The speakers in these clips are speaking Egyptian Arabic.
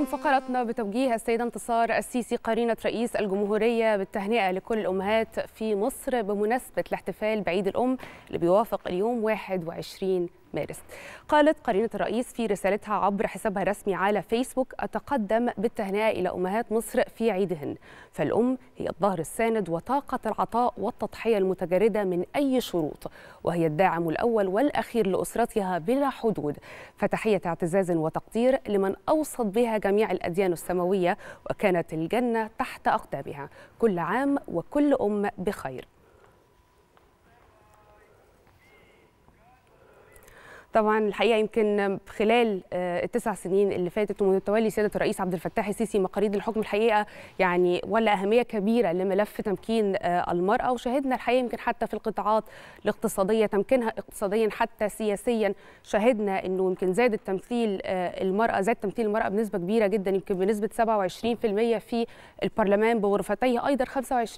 فقرتنا بتوجيه السيدة انتصار السيسي قرينة رئيس الجمهورية بالتهنئة لكل الأمهات في مصر بمناسبة الاحتفال بعيد الأم اللي بيوافق اليوم 21 مارس قالت قرينة الرئيس في رسالتها عبر حسابها الرسمي على فيسبوك أتقدم بالتهنئة إلى أمهات مصر في عيدهن فالأم هي الظهر الساند وطاقة العطاء والتضحية المتجردة من أي شروط وهي الداعم الأول والأخير لأسرتها بلا حدود فتحية اعتزاز وتقدير لمن أوصت بها جميع الأديان السماوية وكانت الجنة تحت أقدامها كل عام وكل أم بخير طبعا الحقيقه يمكن خلال التسع سنين اللي فاتت ومن تولي سياده الرئيس عبد الفتاح السيسي مقاليد الحكم الحقيقه يعني ولا اهميه كبيره لملف تمكين المراه وشهدنا الحقيقه يمكن حتى في القطاعات الاقتصاديه تمكينها اقتصاديا حتى سياسيا شهدنا انه يمكن زاد التمثيل المراه زاد تمثيل المراه بنسبه كبيره جدا يمكن بنسبه 27% في البرلمان بغرفتيه ايضا 25%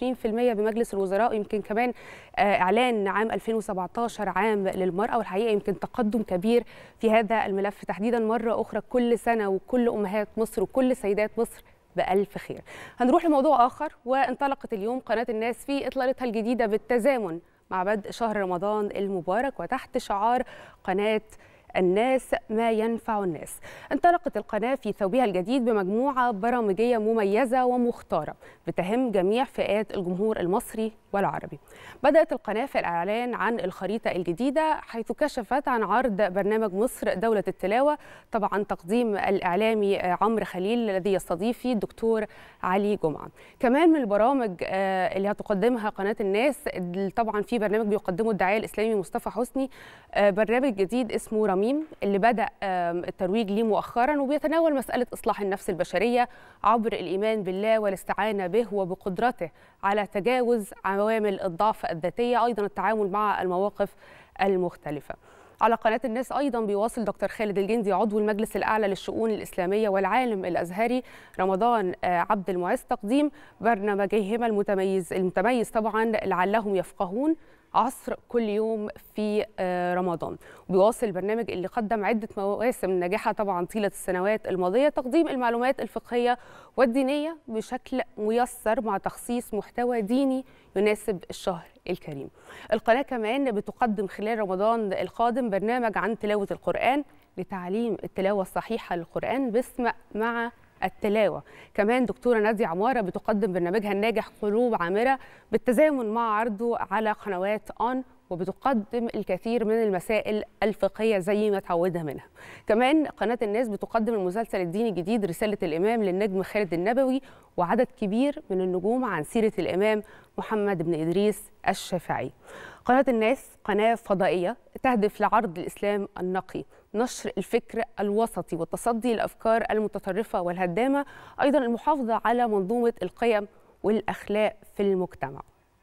بمجلس الوزراء يمكن كمان اعلان عام 2017 عام للمراه والحقيقه يمكن تقدم كبير في هذا الملف تحديدا مرة أخرى كل سنة وكل أمهات مصر وكل سيدات مصر بألف خير هنروح لموضوع آخر وانطلقت اليوم قناة الناس في إطلالتها الجديدة بالتزامن مع بدء شهر رمضان المبارك وتحت شعار قناة الناس ما ينفع الناس انطلقت القناة في ثوبها الجديد بمجموعة برامجية مميزة ومختارة بتهم جميع فئات الجمهور المصري والعربي بدأت القناة في الإعلان عن الخريطة الجديدة حيث كشفت عن عرض برنامج مصر دولة التلاوة طبعا تقديم الإعلامي عمرو خليل الذي يستضيف فيه الدكتور علي جمعة كمان من البرامج اللي هتقدمها قناة الناس طبعا في برنامج بيقدمه الداعية الإسلامي مصطفى حسني برنامج جديد اسمه رميم اللي بدأ الترويج ليه مؤخرا وبيتناول مسألة إصلاح النفس البشرية عبر الإيمان بالله والاستعانة به وبقدرته على تجاوز عوامل الضعف الذاتية أيضا التعامل مع المواقف المختلفة على قناة الناس أيضا بيواصل دكتور خالد الجندي عضو المجلس الأعلى للشؤون الإسلامية والعالم الأزهري رمضان عبد المعز تقديم برنامجيهما المتميز المتميز طبعا لعلهم يفقهون عصر كل يوم في رمضان وبيواصل البرنامج اللي قدم عدة مواسم ناجحة طبعا طيلة السنوات الماضية تقديم المعلومات الفقهية والدينية بشكل ميسر مع تخصيص محتوى ديني يناسب الشهر الكريم القناة كمان بتقدم خلال رمضان القادم برنامج عن تلاوة القرآن لتعليم التلاوة الصحيحة للقرآن باسم مع التلاوة كمان دكتورة نادية عمارة بتقدم برنامجها الناجح قلوب عامرة بالتزامن مع عرضه على قنوات أون وبتقدم الكثير من المسائل الفقهية زي ما تعودنا منها كمان قناة الناس بتقدم المسلسل الديني الجديد رسالة الإمام للنجم خالد النبوي وعدد كبير من النجوم عن سيرة الإمام محمد بن إدريس الشافعي قناة الناس قناة فضائية تهدف لعرض الإسلام النقي نشر الفكر الوسطي والتصدي للأفكار المتطرفة والهدامة أيضا المحافظة على منظومة القيم والأخلاق في المجتمع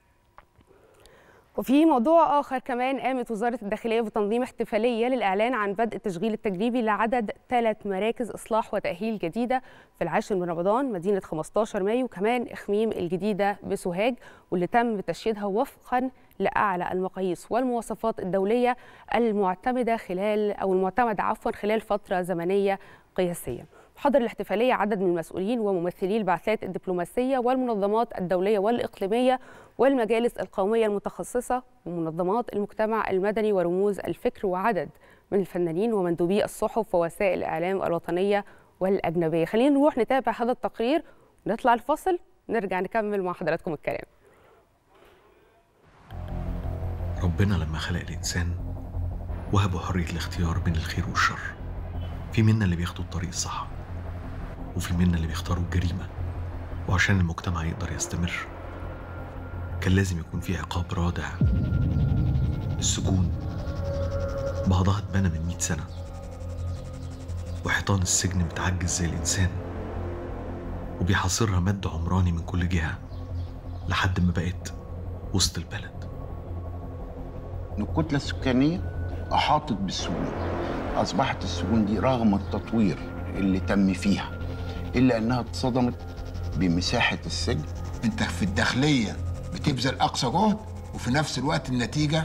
وفي موضوع آخر كمان قامت وزارة الداخلية بتنظيم احتفالية للإعلان عن بدء التشغيل التجريبي لعدد ثلاث مراكز إصلاح وتأهيل جديدة في العاشر من رمضان مدينة 15 مايو وكمان إخميم الجديدة بسوهاج واللي تم تشييدها وفقا لأعلى المقاييس والمواصفات الدولية المعتمدة خلال أو المعتمدة عفوا خلال فترة زمنية قياسية. حضر الاحتفالية عدد من المسؤولين وممثلي البعثات الدبلوماسية والمنظمات الدولية والإقليمية والمجالس القومية المتخصصة ومنظمات المجتمع المدني ورموز الفكر وعدد من الفنانين ومندوبي الصحف ووسائل الإعلام الوطنية والأجنبية خلينا نروح نتابع هذا التقرير نطلع الفصل نرجع نكمل مع حضراتكم الكلام ربنا لما خلق الإنسان وهبه حرية الاختيار بين الخير والشر في منا اللي بياخدوا الطريق الصح وفي منا اللي بيختاروا الجريمة وعشان المجتمع يقدر يستمر كان لازم يكون في عقاب رادع السجون بعضها اتبنى من مئة سنة وحيطان السجن متعجز زي الإنسان وبيحاصرها مد عمراني من كل جهة لحد ما بقت وسط البلد إن الكتلة السكانية أحاطت بالسجون أصبحت السجون دي رغم التطوير اللي تم فيها إلا أنها اتصدمت بمساحة السجن انت في الداخليه بتبذل اقصى جهد وفي نفس الوقت النتيجه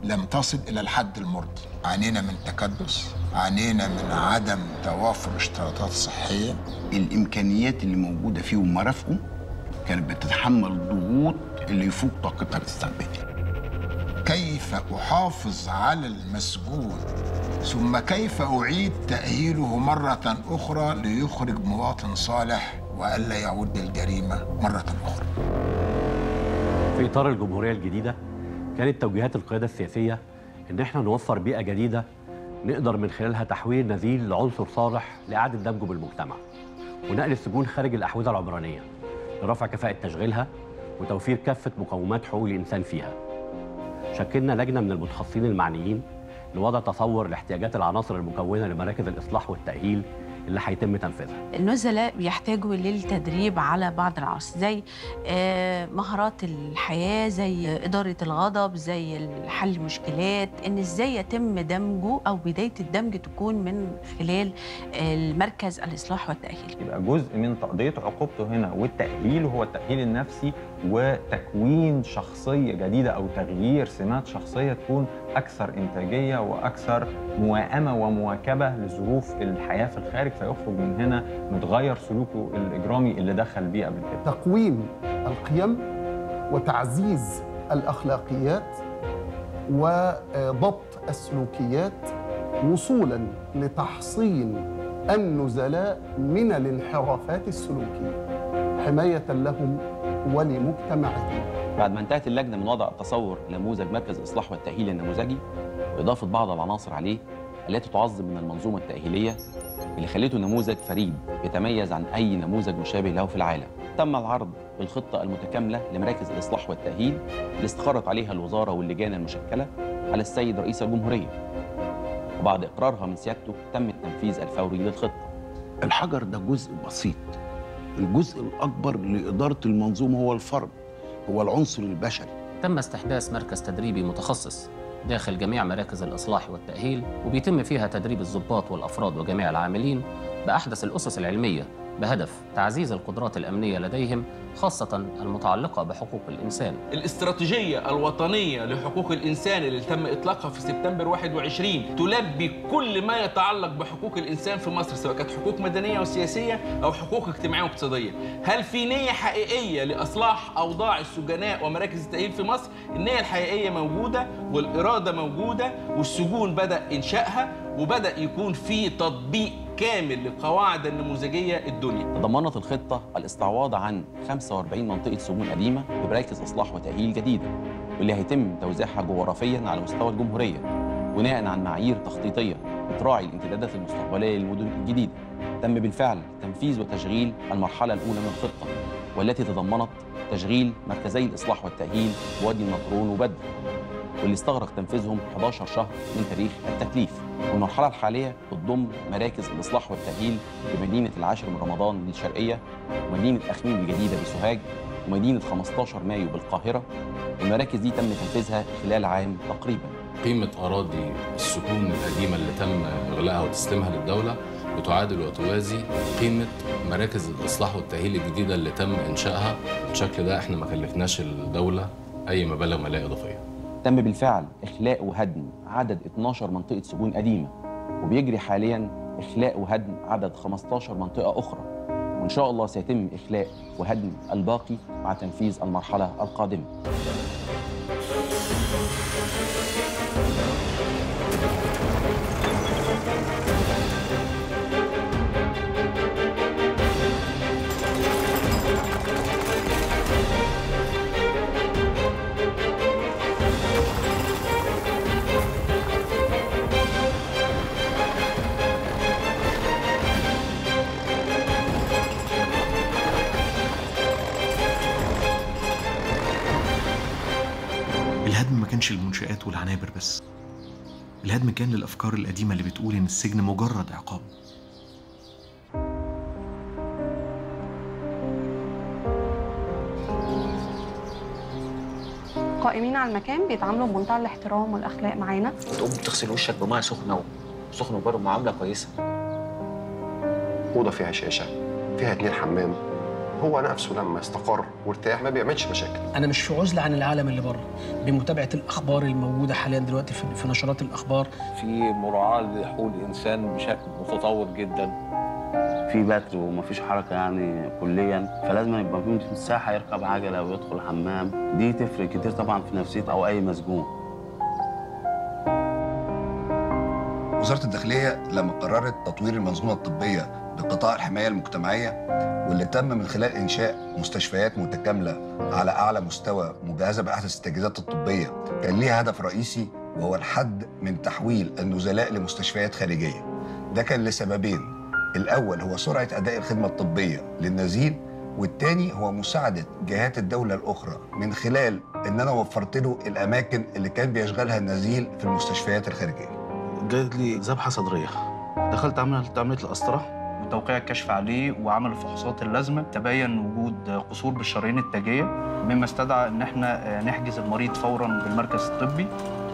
لم تصل إلى الحد المرضي عانينا من تكدس عانينا من عدم توافر اشتراطات صحية الامكانيات اللي موجوده فيه ومرافقه كانت بتتحمل ضغوط اللي يفوق طاقتها الاستيعابيه كيف أحافظ على المسجون ثم كيف أعيد تأهيله مرة أخرى ليخرج مواطن صالح وألا يعود للجريمة مرة أخرى في اطار الجمهوريه الجديده كانت توجيهات القياده السياسيه ان احنا نوفر بيئه جديده نقدر من خلالها تحويل نزيل لعنصر صالح لاعاده دمجه بالمجتمع ونقل السجون خارج الاحوزه العمرانيه لرفع كفاءه تشغيلها وتوفير كافه مقومات حقوق الانسان فيها شكلنا لجنه من المتخصصين المعنيين لوضع تصور لاحتياجات العناصر المكونه لمراكز الاصلاح والتاهيل اللي هيتم تنفيذها النزلاء بيحتاجوا للتدريب على بعض العناصر زي آه، مهارات الحياة زي إدارة الغضب زي حل المشكلات إن إزاي يتم دمجه أو بداية الدمج تكون من خلال المركز الإصلاح والتأهيل يبقى جزء من تقضية عقوبته هنا والتأهيل هو التأهيل النفسي وتكوين شخصية جديدة أو تغيير سمات شخصية تكون أكثر إنتاجية وأكثر موائمة ومواكبة لظروف الحياة في الخارج فيخرج من هنا متغير سلوكه الإجرامي اللي دخل بيه قبل كده تقويم القيم وتعزيز الاخلاقيات وضبط السلوكيات وصولا لتحصين النزلاء من الانحرافات السلوكيه حمايه لهم ولمجتمعهم بعد ما انتهت اللجنه من وضع تصور نموذج مركز الاصلاح والتاهيل النموذجي واضافه بعض العناصر عليه التي تعظم من المنظومه التاهيليه اللي خلته نموذج فريد يتميز عن اي نموذج مشابه له في العالم تم العرض بالخطه المتكامله لمراكز الاصلاح والتاهيل اللي استخرت عليها الوزاره واللجان المشكله على السيد رئيس الجمهوريه وبعد اقرارها من سيادته تم التنفيذ الفوري للخطه الحجر ده جزء بسيط الجزء الاكبر لاداره المنظومه هو الفرد هو العنصر البشري تم استحداث مركز تدريبي متخصص داخل جميع مراكز الإصلاح والتأهيل وبيتم فيها تدريب الضباط والأفراد وجميع العاملين بأحدث الأسس العلمية بهدف تعزيز القدرات الأمنية لديهم خاصة المتعلقة بحقوق الإنسان الاستراتيجية الوطنية لحقوق الإنسان اللي تم إطلاقها في سبتمبر 21 تلبي كل ما يتعلق بحقوق الإنسان في مصر سواء كانت حقوق مدنية وسياسية أو حقوق اجتماعية واقتصادية هل في نية حقيقية لإصلاح أوضاع السجناء ومراكز التأهيل في مصر النية الحقيقية موجودة والإرادة موجودة والسجون بدأ إنشائها وبدأ يكون في تطبيق كامل للقواعد النموذجية الدنيا تضمنت الخطه الاستعواض عن 45 منطقه سجون قديمه بمراكز اصلاح وتاهيل جديده واللي هيتم توزيعها جغرافيا على مستوى الجمهوريه بناء عن معايير تخطيطيه بتراعي الامتدادات المستقبليه للمدن الجديده تم بالفعل تنفيذ وتشغيل المرحله الاولى من الخطه والتي تضمنت تشغيل مركزي الاصلاح والتاهيل بوادي النطرون وبدر واللي استغرق تنفيذهم 11 شهر من تاريخ التكليف والمرحلة الحالية بتضم مراكز الإصلاح والتأهيل بمدينة العاشر من رمضان بالشرقية ومدينة أخميم الجديدة بسوهاج ومدينة 15 مايو بالقاهرة المراكز دي تم تنفيذها خلال عام تقريبا قيمة أراضي السكون القديمة اللي تم إغلاقها وتسليمها للدولة بتعادل وتوازي قيمة مراكز الإصلاح والتأهيل الجديدة اللي تم إنشائها بالشكل ده إحنا ما كلفناش الدولة أي مبالغ مالية إضافية تم بالفعل إخلاء وهدم عدد 12 منطقة سجون قديمة وبيجري حاليا إخلاء وهدم عدد 15 منطقة أخرى وإن شاء الله سيتم إخلاء وهدم الباقي مع تنفيذ المرحلة القادمة الهدم ما كانش للمنشآت والعنابر بس الهدم كان للأفكار القديمة اللي بتقول إن السجن مجرد عقاب قائمين على المكان بيتعاملوا بمنتهى الاحترام والاخلاق معانا تقوم تغسل وشك بميه سخنه سخنه وبرد معامله كويسه اوضه فيها شاشه فيها اتنين حمام هو نفسه لما استقر وارتاح ما بيعملش مشاكل انا مش في عزله عن العالم اللي بره بمتابعه الاخبار الموجوده حاليا دلوقتي في في نشرات الاخبار في مراعاه لحقوق الانسان بشكل متطور جدا في بتر ومفيش حركه يعني كليا فلازم يبقى في مساحه يركب عجله او يدخل حمام دي تفرق كتير طبعا في نفسيه او اي مسجون وزارة الداخلية لما قررت تطوير المنظومة الطبية بقطاع الحماية المجتمعية واللي تم من خلال إنشاء مستشفيات متكاملة على أعلى مستوى مجهزة بأحدث التجهيزات الطبية كان ليها هدف رئيسي وهو الحد من تحويل النزلاء لمستشفيات خارجية ده كان لسببين الأول هو سرعة أداء الخدمة الطبية للنزيل والتاني هو مساعدة جهات الدولة الأخرى من خلال إن أنا وفرت له الأماكن اللي كان بيشغلها النزيل في المستشفيات الخارجية جات لي ذبحه صدريه دخلت عملت عمليه القسطره وتوقيع الكشف عليه وعمل الفحوصات اللازمه تبين وجود قصور بالشرايين التاجيه مما استدعى ان احنا نحجز المريض فورا بالمركز الطبي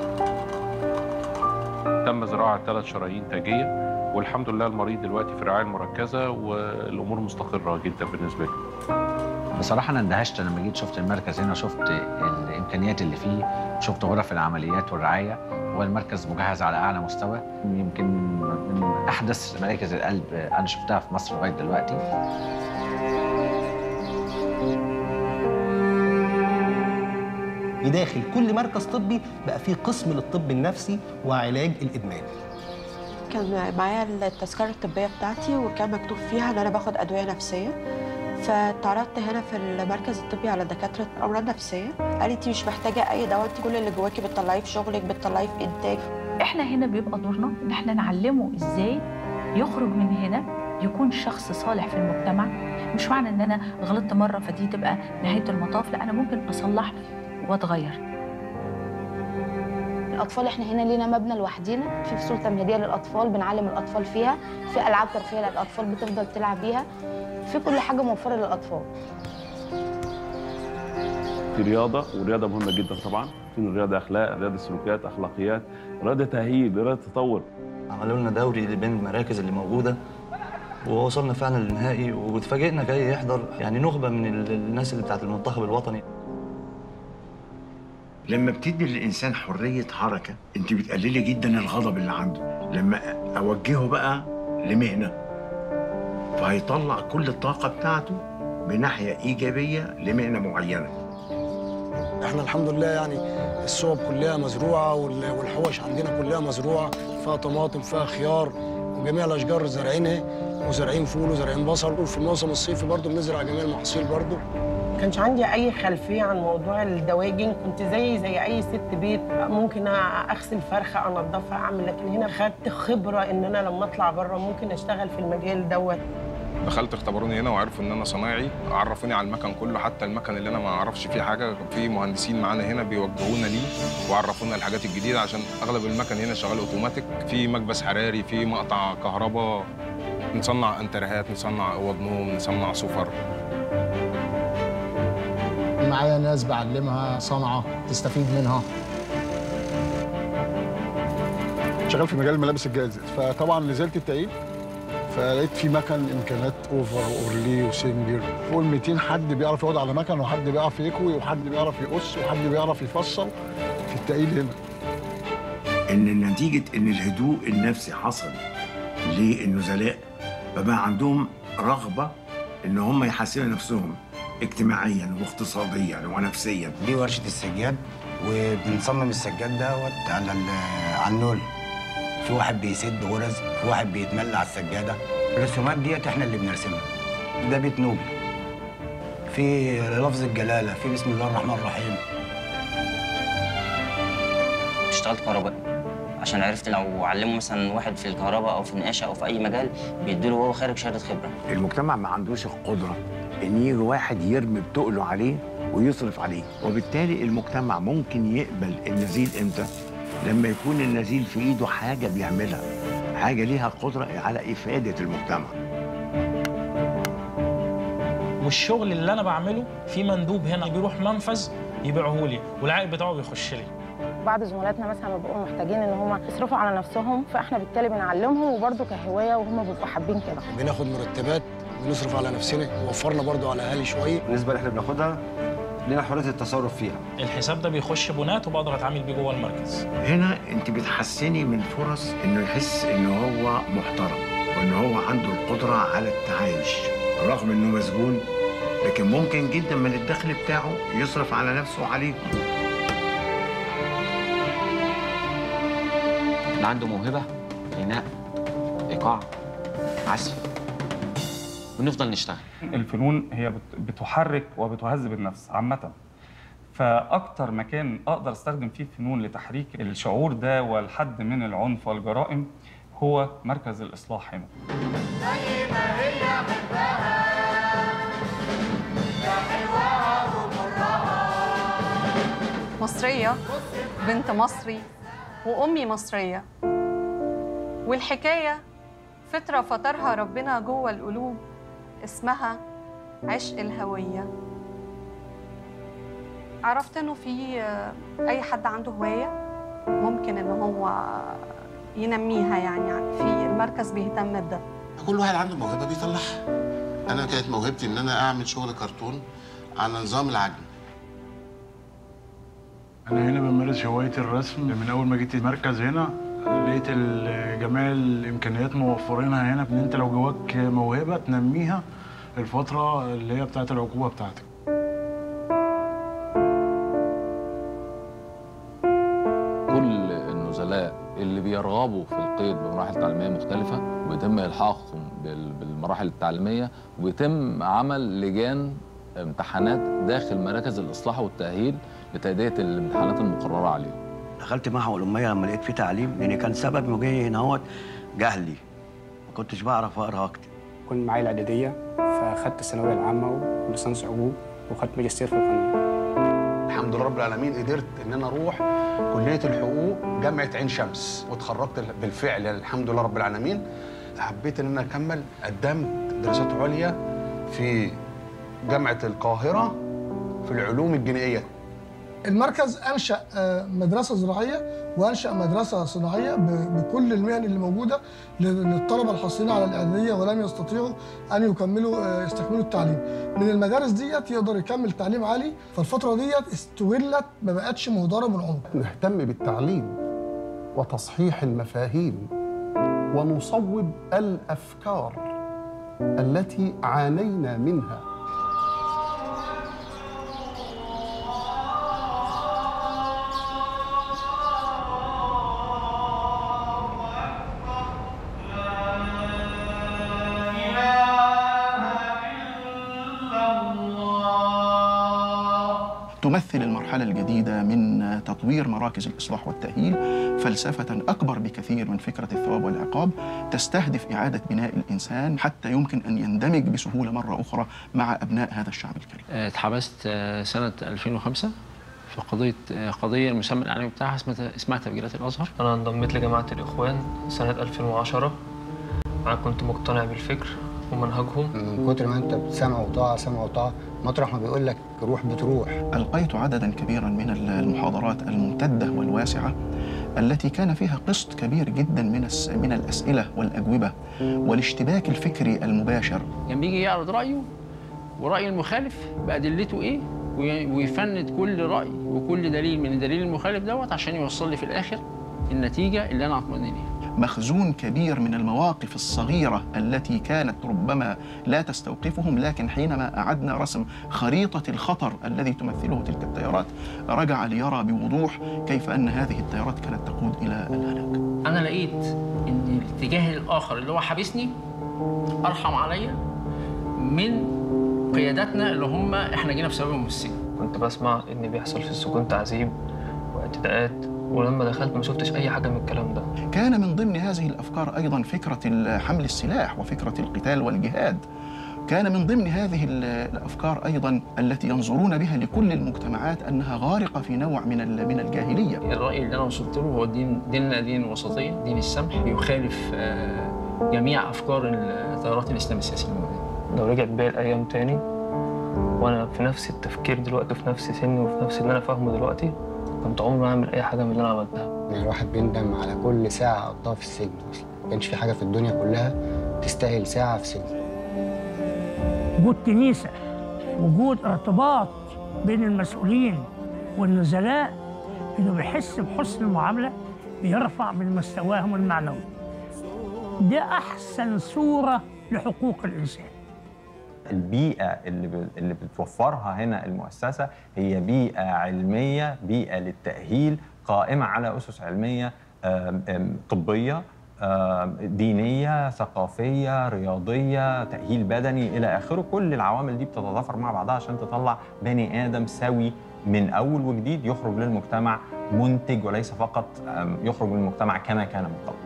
تم زراعه ثلاث شرايين تاجيه والحمد لله المريض دلوقتي في الرعايه المركزه والامور مستقره جدا بالنسبه له بصراحه انا اندهشت لما جيت شفت المركز هنا شفت الامكانيات اللي فيه شفت غرف العمليات والرعايه هو المركز مجهز على اعلى مستوى يمكن من احدث مراكز القلب انا شفتها في مصر لغايه دلوقتي بداخل كل مركز طبي بقى فيه قسم للطب النفسي وعلاج الادمان كان معايا التذكره الطبيه بتاعتي وكان مكتوب فيها ان انا باخد ادويه نفسيه فتعرضت هنا في المركز الطبي على دكاتره امراض نفسيه قال انت مش محتاجه اي دواء انت كل اللي جواكي بتطلعيه في شغلك بتطلعيه في انتاج احنا هنا بيبقى دورنا ان احنا نعلمه ازاي يخرج من هنا يكون شخص صالح في المجتمع مش معنى ان انا غلطت مره فدي تبقى نهايه المطاف لا انا ممكن اصلح واتغير الاطفال احنا هنا لينا مبنى لوحدينا في فصول تمهيديه للاطفال بنعلم الاطفال فيها في العاب ترفيهيه للاطفال بتفضل تلعب بيها في كل حاجه موفره للاطفال في رياضه والرياضه مهمه جدا طبعا في الرياضه اخلاق رياضه سلوكيات اخلاقيات رياضه تاهيل رياضه تطور عملوا لنا دوري بين المراكز اللي موجوده ووصلنا فعلا للنهائي واتفاجئنا جاي يحضر يعني نخبه من الناس اللي بتاعت المنتخب الوطني لما بتدي للانسان حريه حركه انت بتقللي جدا الغضب اللي عنده لما اوجهه بقى لمهنه فهيطلع كل الطاقه بتاعته بناحيه ايجابيه لمهنه معينه احنا الحمد لله يعني الصوب كلها مزروعه والحوش عندنا كلها مزروعه فيها طماطم فيها خيار وجميع الاشجار زارعينها وزارعين فول وزارعين بصل وفي الموسم الصيفي برضه بنزرع جميع المحاصيل برضه ما كانش عندي اي خلفيه عن موضوع الدواجن كنت زي زي اي ست بيت ممكن اغسل فرخه انضفها اعمل لكن هنا خدت خبره ان انا لما اطلع بره ممكن اشتغل في المجال دوت دخلت اختبروني هنا وعرفوا ان انا صنايعي عرفوني على المكن كله حتى المكن اللي انا ما اعرفش فيه حاجه في مهندسين معانا هنا بيوجهونا ليه وعرفونا الحاجات الجديده عشان اغلب المكن هنا شغال اوتوماتيك في مكبس حراري في مقطع كهرباء نصنع انترهات نصنع اوض نوم نصنع سفر معايا ناس بعلمها صنعه تستفيد منها شغال في مجال الملابس الجاهزه فطبعا نزلت التعيين فلقيت في مكن امكانيات اوفر واورلي وسنجر فوق ال 200 حد بيعرف يقعد على مكن وحد بيعرف يكوي وحد بيعرف يقص وحد بيعرف يفصل في التقييد هنا ان نتيجه ان الهدوء النفسي حصل للنزلاء فبقى عندهم رغبه ان هم يحسنوا نفسهم اجتماعيا واقتصاديا ونفسيا دي ورشه السجاد وبنصمم السجاد دوت على على النول في واحد بيسد غرز في واحد بيتملى على السجاده الرسومات ديت احنا اللي بنرسمها ده بيت نوبي في لفظ الجلاله في بسم الله الرحمن الرحيم اشتغلت كهربائي عشان عرفت لو علمه مثلا واحد في الكهرباء او في النقاشه او في اي مجال بيديله وهو خارج شهاده خبره المجتمع ما عندوش القدره ان يجي واحد يرمي بتقله عليه ويصرف عليه وبالتالي المجتمع ممكن يقبل النزيل امتى لما يكون النزيل في ايده حاجه بيعملها حاجه ليها قدره على افاده المجتمع والشغل اللي انا بعمله في مندوب هنا بيروح منفذ يبيعه لي والعائد بتاعه بيخش لي بعض زملاتنا مثلا بيبقوا محتاجين ان هم يصرفوا على نفسهم فاحنا بالتالي بنعلمهم وبرده كهوايه وهم بيبقوا حابين كده بناخد مرتبات بنصرف على نفسنا وفرنا برضو على اهالي شويه بالنسبه اللي احنا بناخدها لنا حريه التصرف فيها الحساب ده بيخش بنات وبقدر اتعامل بيه جوه المركز هنا انت بتحسني من فرص انه يحس ان هو محترم وان هو عنده القدره على التعايش رغم انه مسجون لكن ممكن جدا من الدخل بتاعه يصرف على نفسه وعليه اللي عنده موهبه غناء ايقاع عزف ونفضل نشتغل الفنون هي بت- بتحرك وبتهذب النفس عامة فأكتر مكان أقدر أستخدم فيه الفنون لتحريك الشعور ده والحد من العنف والجرائم هو مركز الإصلاح هنا مصرية بنت مصري وأمي مصرية والحكاية فترة فطرها ربنا جوه القلوب اسمها عشق الهوية عرفت إنه في آه، أي حد عنده هواية ممكن إن هو ينميها يعني في المركز بيهتم بده كل واحد عنده موهبه بيطلعها انا كانت موهبتي ان انا اعمل شغل كرتون على نظام العجن أنا هنا بمارس هواية الرسم من أول ما جيت المركز هنا لقيت ال- جميع الإمكانيات موفرينها هنا إن أنت لو جواك موهبة تنميها الفترة اللي هي بتاعت العقوبة بتاعتك كل النزلاء اللي بيرغبوا في القيد بمراحل تعليميه مختلفه ويتم الحاقهم بال- بالمراحل التعليميه ويتم عمل لجان امتحانات داخل مراكز الاصلاح والتاهيل لتاديه الامتحانات المقرره عليهم دخلت معهد الأمية لما لقيت فيه تعليم لأن كان سبب مجي هنا هو جهلي ما كنتش بعرف أقرأ أكتب كنت معايا الإعدادية فأخدت الثانوية العامة وليسانس عقوق وخدت ماجستير في القانون الحمد لله رب العالمين قدرت ان انا اروح كليه الحقوق جامعه عين شمس واتخرجت بالفعل الحمد لله رب العالمين حبيت ان انا اكمل قدمت دراسات عليا في جامعه القاهره في العلوم الجنائيه المركز انشا آه، مدرسه زراعيه وانشا مدرسه صناعيه ب- بكل المهن اللي موجوده لل- للطلبه الحاصلين على الاعداديه ولم يستطيعوا ان يكملوا آه، يستكملوا التعليم من المدارس ديت يقدر يكمل تعليم عالي فالفتره ديت استغلت ما بقتش مهدره من عمق نهتم بالتعليم وتصحيح المفاهيم ونصوب الافكار التي عانينا منها تمثل المرحلة الجديدة من تطوير مراكز الإصلاح والتأهيل فلسفة أكبر بكثير من فكرة الثواب والعقاب تستهدف إعادة بناء الإنسان حتى يمكن أن يندمج بسهولة مرة أخرى مع أبناء هذا الشعب الكريم آه، اتحبست آه، سنة 2005 في قضية آه، قضية المسمى الإعلامي بتاعها اسمها اسمها تفجيرات الأزهر أنا انضميت لجماعة الإخوان سنة 2010 أنا كنت مقتنع بالفكر ومنهجهم من كتر ما أنت سمع وطاعة سمع وطاعة مطرح ما بيقول لك روح بتروح ألقيت عددا كبيرا من المحاضرات الممتدة والواسعة التي كان فيها قسط كبير جدا من الس- من الأسئلة والأجوبة والاشتباك الفكري المباشر كان بيجي يعرض رأيه ورأي المخالف بأدلته إيه وي- ويفند كل رأي وكل دليل من الدليل المخالف دوت عشان يوصل لي في الآخر النتيجة اللي أنا أطمئن ليها مخزون كبير من المواقف الصغيرة التي كانت ربما لا تستوقفهم لكن حينما أعدنا رسم خريطة الخطر الذي تمثله تلك التيارات رجع ليرى بوضوح كيف أن هذه التيارات كانت تقود إلى الهلاك أنا لقيت إن الاتجاه الآخر اللي هو حابسني أرحم عليا من قياداتنا اللي هم إحنا جينا بسببهم من السجن كنت بسمع إن بيحصل في السجون تعذيب واعتداءات ولما دخلت ما شفتش أي حاجة من الكلام ده كان من ضمن هذه الافكار ايضا فكره حمل السلاح وفكره القتال والجهاد كان من ضمن هذه ال- الافكار ايضا التي ينظرون بها لكل المجتمعات انها غارقه في نوع من ال- من الجاهليه الرأي اللي أنا وصلت له هو دين ديننا دين الوسطية دين السمح يخالف آه، جميع أفكار التيارات الإسلام السياسي الموجودة لو رجعت بيا الأيام تاني وأنا في نفس التفكير دلوقتي في نفس سني وفي نفس اللي أنا فاهمه دلوقتي كنت عمري ما أعمل أي حاجة من اللي أنا عملتها يعني الواحد بيندم على كل ساعة قضاها في السجن أصلا ما كانش في حاجة في الدنيا كلها تستاهل ساعة في سجن وجود كنيسة وجود ارتباط بين المسؤولين والنزلاء انه بيحس بحسن المعاملة بيرفع من مستواهم المعنوي ده أحسن صورة لحقوق الإنسان البيئة اللي ب- اللي بتوفرها هنا المؤسسة هي بيئة علمية بيئة للتأهيل قائمة على أسس علمية آم، آم، طبية آم، دينية ثقافية رياضية تأهيل بدني إلى آخره كل العوامل دي بتتضافر مع بعضها عشان تطلع بني آدم سوي من أول وجديد يخرج للمجتمع منتج وليس فقط آم، يخرج للمجتمع كما كان من قبل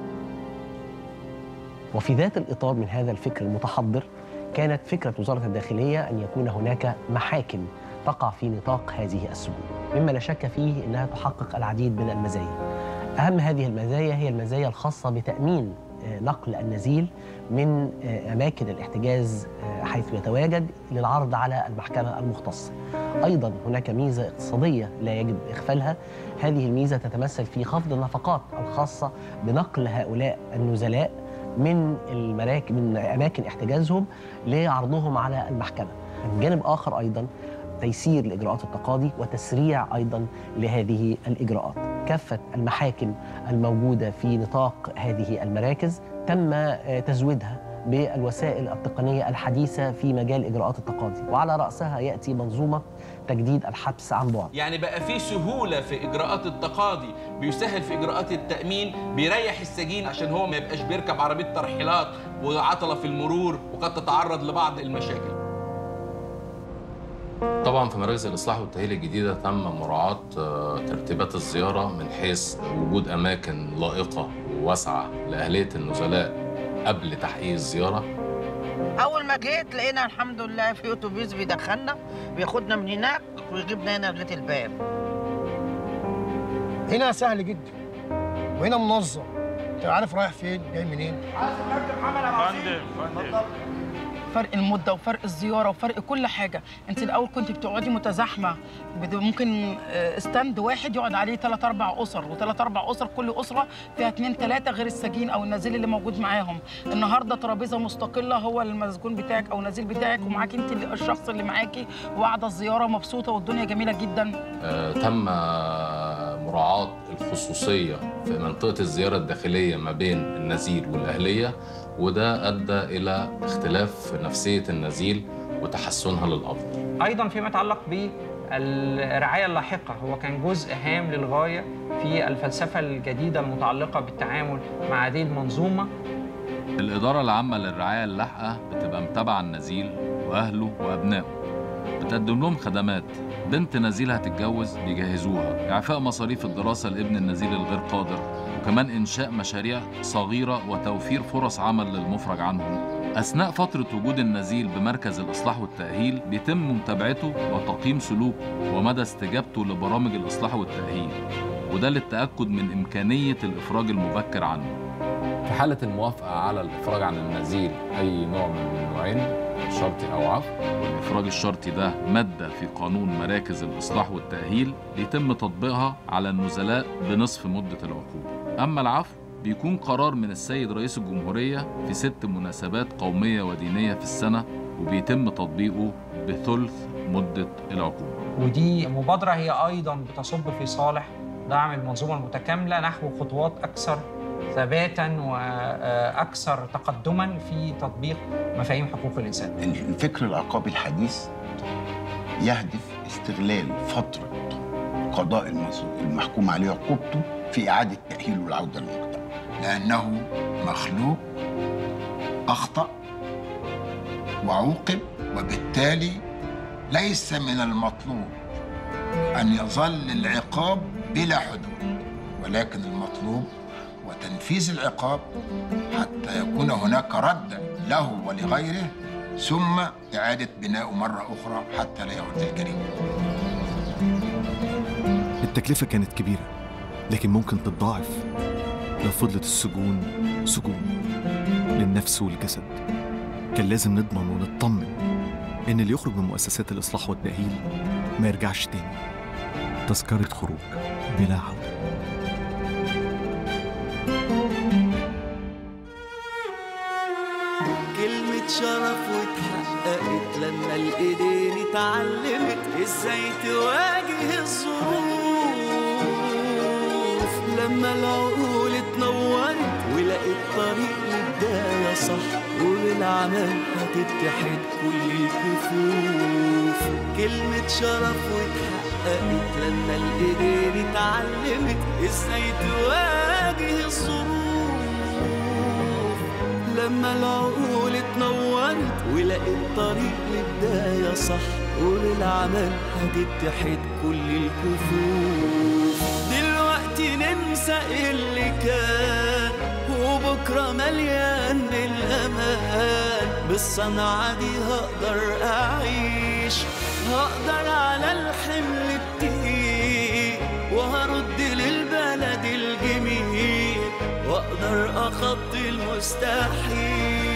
وفي ذات الإطار من هذا الفكر المتحضر كانت فكرة وزارة الداخلية أن يكون هناك محاكم تقع في نطاق هذه السجون مما لا شك فيه أنها تحقق العديد من المزايا أهم هذه المزايا هي المزايا الخاصة بتأمين آه، نقل النزيل من آه، أماكن الاحتجاز آه، حيث يتواجد للعرض على المحكمة المختصة أيضا هناك ميزة اقتصادية لا يجب إغفالها هذه الميزة تتمثل في خفض النفقات الخاصة بنقل هؤلاء النزلاء من المراكب من اماكن احتجازهم لعرضهم على المحكمه. من جانب اخر ايضا تيسير لاجراءات التقاضي وتسريع ايضا لهذه الاجراءات. كافه المحاكم الموجوده في نطاق هذه المراكز تم آه، تزويدها بالوسائل التقنيه الحديثه في مجال اجراءات التقاضي وعلى راسها ياتي منظومه تجديد الحبس عن بعد. يعني بقى في سهوله في اجراءات التقاضي بيسهل في اجراءات التامين بيريح السجين عشان هو ما يبقاش بيركب عربيه ترحيلات وعطله في المرور وقد تتعرض لبعض المشاكل طبعا في مراكز الاصلاح والتاهيل الجديده تم مراعاه آه، ترتيبات الزياره من حيث وجود اماكن لائقه وواسعه لاهليه النزلاء قبل تحقيق الزياره اول ما جيت لقينا الحمد لله في اتوبيس بيدخلنا بياخدنا من هناك ويجيبنا هنا لغايه الباب هنا سهل جدا وهنا منظم انت عارف رايح فين جاي منين فرق المده وفرق الزياره وفرق كل حاجه انت الاول كنت بتقعدي متزاحمه بد- ممكن آه، ستاند واحد يقعد عليه ثلاث اربع اسر وثلاث اربع اسر كل اسره فيها اثنين ثلاثه غير السجين او النزيل اللي موجود معاهم النهارده ترابيزه مستقله هو المسجون بتاعك او النزيل بتاعك ومعاك انت اللي- الشخص اللي معاكي وقاعده الزياره مبسوطه والدنيا جميله جدا آه، تم آه، مراعاة الخصوصية في منطقة الزيارة الداخلية ما بين النزيل والأهلية وده أدى إلى اختلاف في نفسية النزيل وتحسنها للأفضل ايضا فيما يتعلق بالرعايه اللاحقه هو كان جزء هام للغايه في الفلسفه الجديده المتعلقه بالتعامل مع هذه المنظومه الإدارة العامة للرعاية اللاحقة بتبقى متابعة النزيل وأهله وأبنائه بتقدم لهم خدمات بنت نزيل هتتجوز بيجهزوها إعفاء مصاريف الدراسة لابن النزيل الغير قادر وكمان إنشاء مشاريع صغيرة وتوفير فرص عمل للمفرج عنهم أثناء فترة وجود النزيل بمركز الإصلاح والتأهيل بيتم متابعته وتقييم سلوكه ومدى استجابته لبرامج الإصلاح والتأهيل وده للتأكد من إمكانية الإفراج المبكر عنه في حالة الموافقة على الإفراج عن النزيل أي نوع من النوعين شرطي أو عفو والإفراج الشرطي ده مادة في قانون مراكز الإصلاح والتأهيل بيتم تطبيقها على النزلاء بنصف مدة العقوبة أما العفو بيكون قرار من السيد رئيس الجمهورية في ست مناسبات قومية ودينية في السنة وبيتم تطبيقه بثلث مدة العقوبة ودي مبادره هي ايضا بتصب في صالح دعم المنظومه المتكامله نحو خطوات اكثر ثباتا واكثر تقدما في تطبيق مفاهيم حقوق الانسان الفكر العقابي الحديث يهدف استغلال فترة قضاء المس- المحكوم عليه عقوبته في إعادة تأهيله والعودة للمجتمع لأنه مخلوق أخطأ وعوقب وبالتالي ليس من المطلوب أن يظل العقاب بلا حدود ولكن المطلوب هو تنفيذ العقاب حتى يكون هناك رد له ولغيره ثم إعادة بناءه مرة أخرى حتى لا يعود للجريمة التكلفة كانت كبيرة لكن ممكن تتضاعف لو فضلت السجون سجون للنفس والجسد كان لازم نضمن ونطمن إن اللي يخرج من مؤسسات الإصلاح والتأهيل ما يرجعش تاني تذكرة خروج بلا عودة كلمة شرف وتحقق اتحققت لما الايدين اتعلمت ازاي تواجه الظروف لما العقول اتنورت ولقيت طريق للبداية صح وبالعمل هتتحد كل الكفوف كلمة شرف واتحققت لما الايدين اتعلمت ازاي تواجه الظروف لما العقول اتنورت ولقيت طريق لبداية صح وللعمل هتتحد كل الكفوف دلوقتي ننسى اللي كان وبكرة مليان بالأمان بالصنعة دي هقدر أعيش هقدر على الحمل التقيل وهرد للبلد الجميل واقدر اخطي المستحيل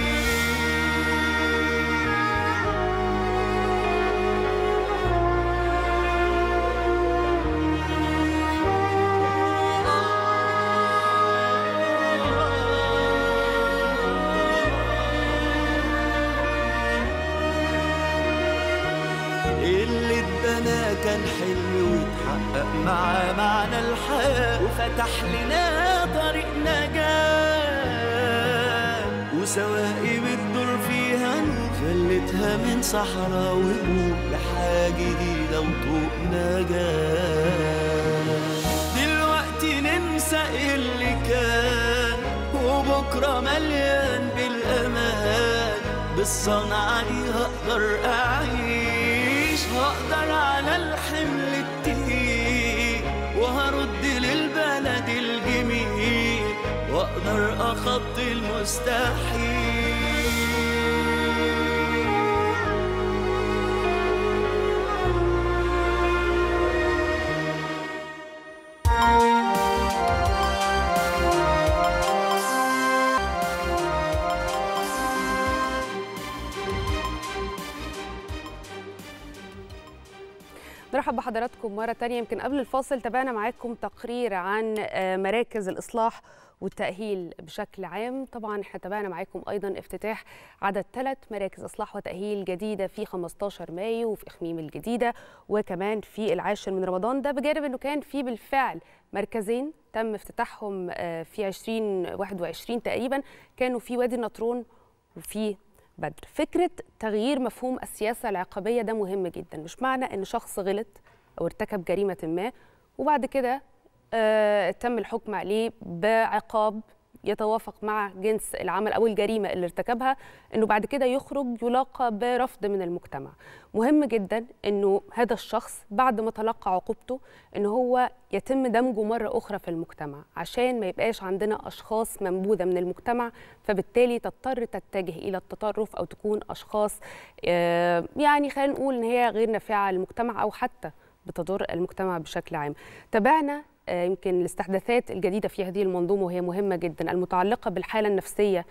اللي اتبنى كان حلم واتحقق مع معنى الحياة وفتح لنا طريق نجاة وسواقي بتدور فيها نور خلتها من صحراء وجود لحاجة جديدة وطوق نجاة دلوقتي ننسى اللي كان وبكرة مليان بالأمان بالصنعة دي هقدر أعيش هقدر على الحمل التقيل وهرد للبلد الجميل واقدر اخطي المستحيل نرحب بحضراتكم مرة تانية يمكن قبل الفاصل تابعنا معاكم تقرير عن آه، مراكز الإصلاح والتأهيل بشكل عام طبعا احنا تابعنا معاكم أيضا افتتاح عدد ثلاث مراكز إصلاح وتأهيل جديدة في 15 مايو وفي إخميم الجديدة وكمان في العاشر من رمضان ده بجانب أنه كان في بالفعل مركزين تم افتتاحهم آه، في 2021 تقريبا كانوا في وادي النطرون وفي بدر فكرة تغيير مفهوم السياسة العقابية ده مهم جدا مش معنى ان شخص غلط او ارتكب جريمة ما وبعد كده آه تم الحكم عليه بعقاب يتوافق مع جنس العمل او الجريمه اللي ارتكبها انه بعد كده يخرج يلاقى برفض من المجتمع مهم جدا انه هذا الشخص بعد ما تلقى عقوبته ان هو يتم دمجه مره اخرى في المجتمع عشان ما يبقاش عندنا اشخاص منبوذه من المجتمع فبالتالي تضطر تتجه الى التطرف او تكون اشخاص آه، يعني خلينا نقول ان هي غير نافعه للمجتمع او حتى بتضر المجتمع بشكل عام تابعنا آه، يمكن الاستحداثات الجديده في هذه المنظومه وهي مهمه جدا المتعلقه بالحاله النفسيه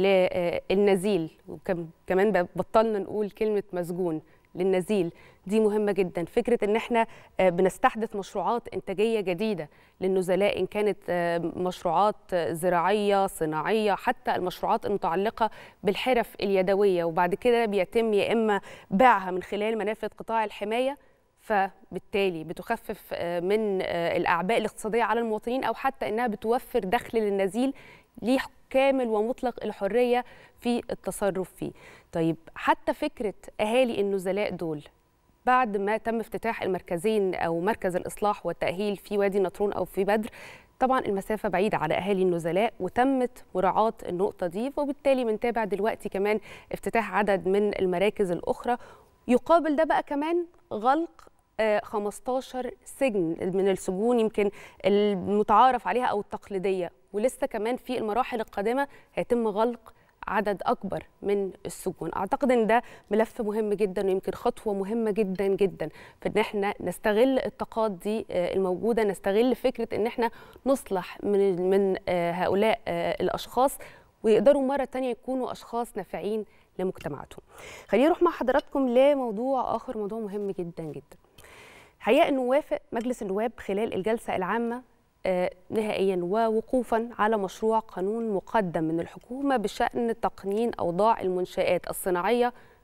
للنزيل وكمان بطلنا نقول كلمه مسجون للنزيل دي مهمه جدا فكره ان احنا آه، بنستحدث مشروعات انتاجيه جديده للنزلاء ان كانت آه، مشروعات آه، زراعيه صناعيه حتى المشروعات المتعلقه بالحرف اليدويه وبعد كده بيتم يا اما بيعها من خلال منافذ قطاع الحمايه فبالتالي بتخفف آه، من آه، الاعباء الاقتصاديه على المواطنين او حتى انها بتوفر دخل للنزيل ليه كامل ومطلق الحريه في التصرف فيه. طيب حتى فكره اهالي النزلاء دول بعد ما تم افتتاح المركزين او مركز الاصلاح والتاهيل في وادي النطرون او في بدر طبعا المسافه بعيده على اهالي النزلاء وتمت مراعاه النقطه دي وبالتالي بنتابع دلوقتي كمان افتتاح عدد من المراكز الاخرى يقابل ده بقى كمان غلق آه، 15 سجن من السجون يمكن المتعارف عليها او التقليديه ولسه كمان في المراحل القادمه هيتم غلق عدد اكبر من السجون اعتقد ان ده ملف مهم جدا ويمكن خطوه مهمه جدا جدا في ان احنا نستغل الطاقات دي آه، الموجوده نستغل فكره ان احنا نصلح من من آه، هؤلاء آه، الاشخاص ويقدروا مره تانية يكونوا اشخاص نافعين لمجتمعاتهم خليني اروح مع حضراتكم لموضوع اخر موضوع مهم جدا جدا حقيقه انه وافق مجلس النواب خلال الجلسه العامه آه، نهائيا ووقوفا على مشروع قانون مقدم من الحكومه بشان تقنين اوضاع المنشات الصناعيه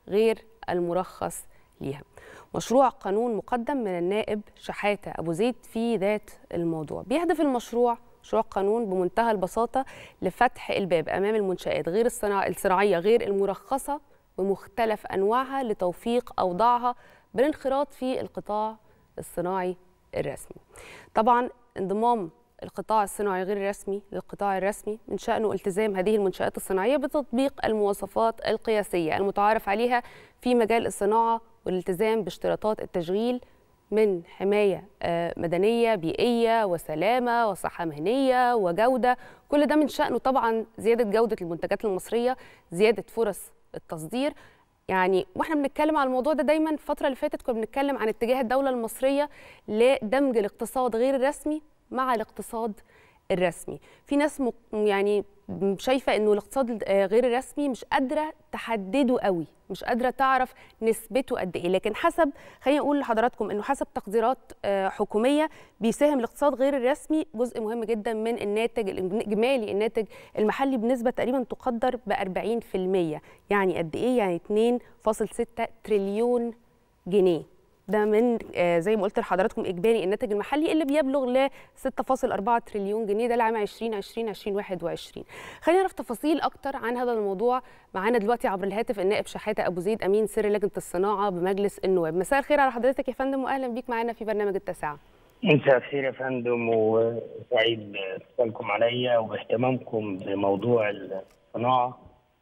غير المرخص ليها مشروع قانون مقدم من النائب شحاتة أبو زيد في ذات الموضوع بيهدف المشروع مشروع قانون بمنتهى البساطة لفتح الباب أمام المنشآت غير الصناع الصناعية غير المرخصة بمختلف أنواعها لتوفيق أوضاعها بالانخراط في القطاع الصناعي الرسمي طبعا انضمام القطاع الصناعي غير الرسمي للقطاع الرسمي من شأنه التزام هذه المنشآت الصناعية بتطبيق المواصفات القياسية المتعارف عليها في مجال الصناعة والالتزام باشتراطات التشغيل من حماية آه، مدنية بيئية وسلامة وصحة مهنية وجودة كل ده من شأنه طبعا زيادة جودة المنتجات المصرية زيادة فرص التصدير يعني واحنا بنتكلم على الموضوع ده دايما الفترة اللي فاتت كنا بنتكلم عن اتجاه الدولة المصرية لدمج الاقتصاد غير الرسمي مع الاقتصاد الرسمي في ناس م- يعني شايفه انه الاقتصاد آه، غير الرسمي مش قادره تحدده قوي مش قادره تعرف نسبته قد ايه لكن حسب خليني اقول لحضراتكم انه حسب تقديرات آه، حكوميه بيساهم الاقتصاد غير الرسمي جزء مهم جدا من الناتج الاجمالي الناتج المحلي بنسبه تقريبا تقدر ب 40% يعني قد ايه يعني 2.6 تريليون جنيه ده من آه، زي ما قلت لحضراتكم اجمالي الناتج المحلي اللي بيبلغ ل 6.4 تريليون جنيه ده لعام 2020 2021 خلينا نعرف تفاصيل اكتر عن هذا الموضوع معانا دلوقتي عبر الهاتف النائب شحاته ابو زيد امين سر لجنه الصناعه بمجلس النواب مساء الخير على حضرتك يا فندم واهلا بيك معانا في برنامج التاسعه مساء الخير يا فندم وسعيد باتصالكم عليا واهتمامكم بموضوع الصناعة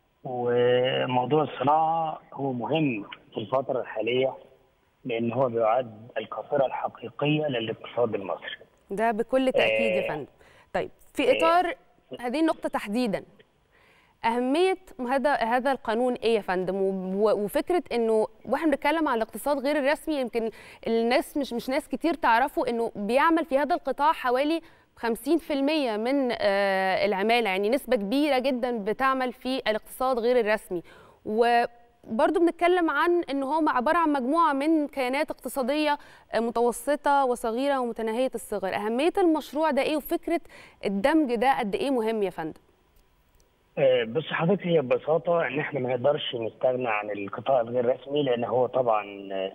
وموضوع الصناعة هو مهم في الفترة الحالية لأن هو بيعد القاطرة الحقيقية للاقتصاد المصري ده بكل تاكيد يا آه، فندم طيب في اطار هذه النقطه تحديدا أهمية هذا هذا القانون إيه يا فندم؟ و- وفكرة إنه واحنا بنتكلم عن الاقتصاد غير الرسمي يمكن الناس مش مش ناس كتير تعرفوا إنه بيعمل في هذا القطاع حوالي 50% من آه، العمالة يعني نسبة كبيرة جدا بتعمل في الاقتصاد غير الرسمي وبرضه بنتكلم عن إن هو عبارة عن مجموعة من كيانات اقتصادية آه، متوسطة وصغيرة ومتناهية الصغر أهمية المشروع ده إيه وفكرة الدمج ده قد إيه مهم يا فندم؟ آه، بص حضرتك هي ببساطة إن إحنا ما نقدرش نستغنى عن القطاع الغير رسمي لأن هو طبعا آه،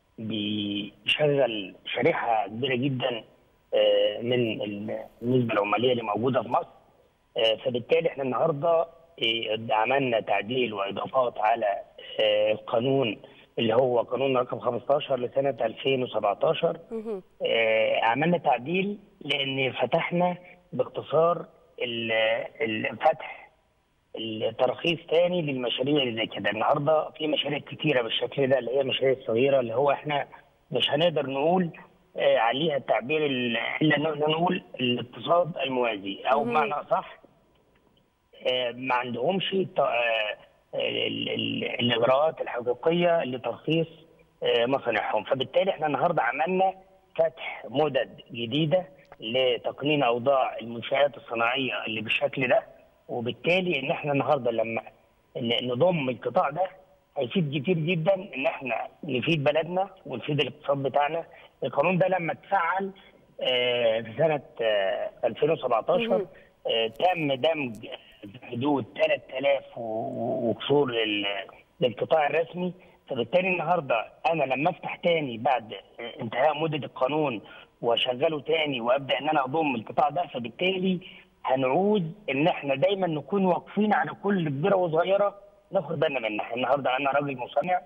بيشغل شريحة كبيرة جدا آه، من النسبة العمالية اللي موجودة في مصر آه، فبالتالي إحنا النهاردة آه، عملنا تعديل وإضافات على آه، القانون اللي هو قانون رقم 15 لسنة 2017 آه، عملنا تعديل لان فتحنا باختصار ال- الفتح الترخيص تاني للمشاريع اللي زي كده النهارده في مشاريع كتيره بالشكل ده اللي هي المشاريع الصغيره اللي هو احنا مش هنقدر نقول آه، عليها التعبير ال- الا ان إحنا نقول الاقتصاد الموازي او مهم. بمعنى اصح آه، ما عندهمش ت- آه، ال- ال- الاجراءات الحقيقيه لترخيص آه، مصانعهم فبالتالي احنا النهارده عملنا فتح مدد جديده لتقنين اوضاع المنشات الصناعيه اللي بالشكل ده وبالتالي ان احنا النهارده لما ن- نضم القطاع ده هيفيد كتير جدا ان احنا نفيد بلدنا ونفيد الاقتصاد بتاعنا القانون ده لما اتفعل آه، في سنه آه، 2017 آه، تم دمج في حدود 3000 و- و- وكسور لل- للقطاع الرسمي فبالتالي النهارده انا لما افتح تاني بعد آه، انتهاء مده القانون واشغله تاني وابدا ان انا اضم القطاع ده فبالتالي هنعود ان احنا دايما نكون واقفين على كل كبيره وصغيره ناخد بالنا منها النهارده انا راجل مصنع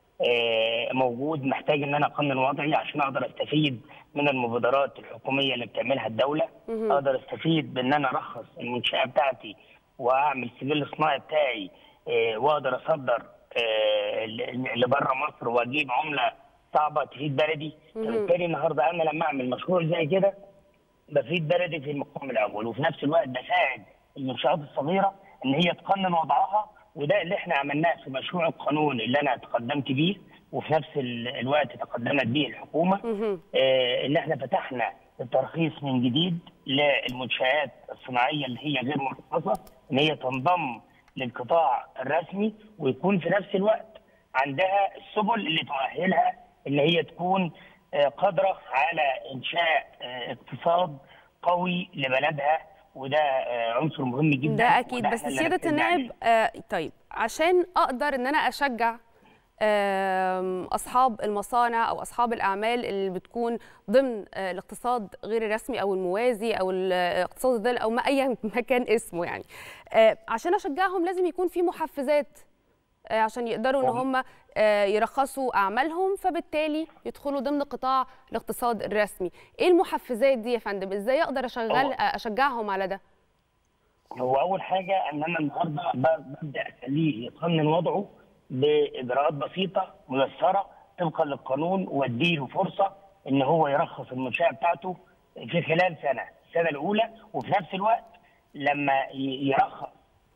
آه، موجود محتاج ان انا اقنن وضعي عشان اقدر استفيد من المبادرات الحكوميه اللي بتعملها الدوله مهم. اقدر استفيد بان انا ارخص المنشاه بتاعتي واعمل سجل صناعي بتاعي آه، واقدر اصدر آه، ل- لبره مصر واجيب عمله صعبه تفيد بلدي مهم. فبالتالي النهارده انا لما اعمل مشروع زي كده بفيد بلدي في المقام الاول وفي نفس الوقت بساعد المنشات الصغيره ان هي تقنن وضعها وده اللي احنا عملناه في مشروع القانون اللي انا تقدمت بيه وفي نفس ال- الوقت تقدمت به الحكومه آه، ان احنا فتحنا الترخيص من جديد للمنشآت الصناعيه اللي هي غير مرخصه ان هي تنضم للقطاع الرسمي ويكون في نفس الوقت عندها السبل اللي تؤهلها ان هي تكون آه، قادره على انشاء آه، اقتصاد قوي لبلدها وده آه، عنصر مهم جدا ده اكيد وده بس إحنا اللي سياده ركزنا عليه. النائب آه طيب عشان اقدر ان انا اشجع آم، اصحاب المصانع او اصحاب الاعمال اللي بتكون ضمن آه، الاقتصاد غير الرسمي او الموازي او الاقتصاد الظل او ما ايا ما كان اسمه يعني آه، عشان اشجعهم لازم يكون في محفزات آه، عشان يقدروا ان هم آه، يرخصوا اعمالهم فبالتالي يدخلوا ضمن قطاع الاقتصاد الرسمي ايه المحفزات دي يا فندم ازاي اقدر اشغل هو- اشجعهم على ده هو اول حاجه ان انا النهارده ب- ببدا اخليه يقنن وضعه باجراءات بسيطه ميسره طبقا للقانون واديله فرصه ان هو يرخص المنشاه بتاعته في خلال سنه السنه الاولى وفي نفس الوقت لما ي- يرخص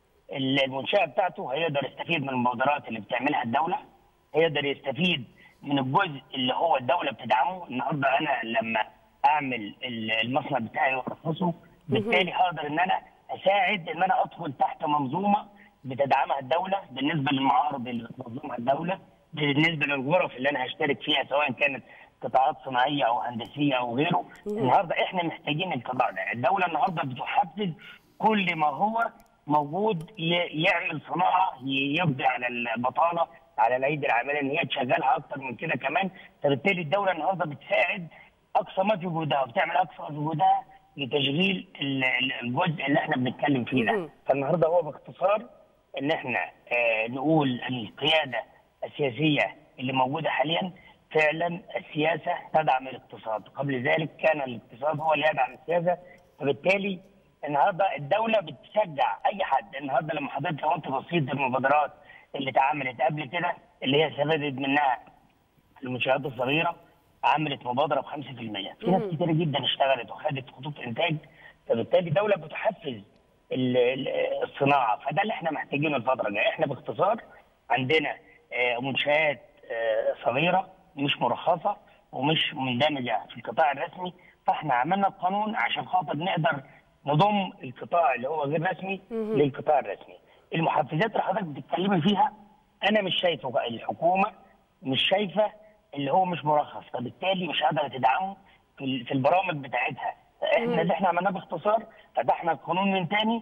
المنشاه بتاعته هيقدر يستفيد من المبادرات اللي بتعملها الدوله هيقدر يستفيد من الجزء اللي هو الدوله بتدعمه النهارده انا لما اعمل ال- المصنع بتاعي وارخصه بالتالي هقدر ان انا اساعد ان انا ادخل تحت منظومه بتدعمها الدوله بالنسبه للمعارض اللي بتنظمها الدوله بالنسبه للغرف اللي انا هشترك فيها سواء كانت قطاعات صناعيه او هندسيه او غيره مم. النهارده احنا محتاجين القطاع ده الدوله النهارده بتحفز كل ما هو موجود ي- يعمل صناعه ي- يقضي على البطاله على الايدي العامله ان هي تشغلها اكتر من كده كمان فبالتالي الدوله النهارده بتساعد اقصى ما في جهدها وبتعمل اقصى جهدها لتشغيل ال- ال- الجزء اللي احنا بنتكلم فيه ده فالنهارده هو باختصار ان احنا آه نقول القياده السياسيه اللي موجوده حاليا فعلا السياسه تدعم الاقتصاد قبل ذلك كان الاقتصاد هو اللي يدعم السياسه فبالتالي النهارده الدوله بتشجع اي حد النهارده لما حضرتك لو انت بصيت المبادرات اللي اتعملت قبل كده اللي هي استفادت منها المنشآت الصغيره عملت مبادره ب 5% في ناس مم. كتير جدا اشتغلت وخدت خطوط انتاج فبالتالي الدوله بتحفز ال- ال- الصناعه فده اللي احنا محتاجينه الفتره الجايه احنا باختصار عندنا آه، منشآت آه، صغيره مش مرخصه ومش مندمجه في القطاع الرسمي فاحنا عملنا القانون عشان خاطر نقدر نضم القطاع اللي هو غير رسمي مهم. للقطاع الرسمي المحفزات اللي حضرتك بتتكلمي فيها انا مش شايفه بقى الحكومه مش شايفه اللي هو مش مرخص فبالتالي مش قادره تدعمه في ال- في البرامج بتاعتها احنا اللي احنا عملناه باختصار فتحنا القانون من تاني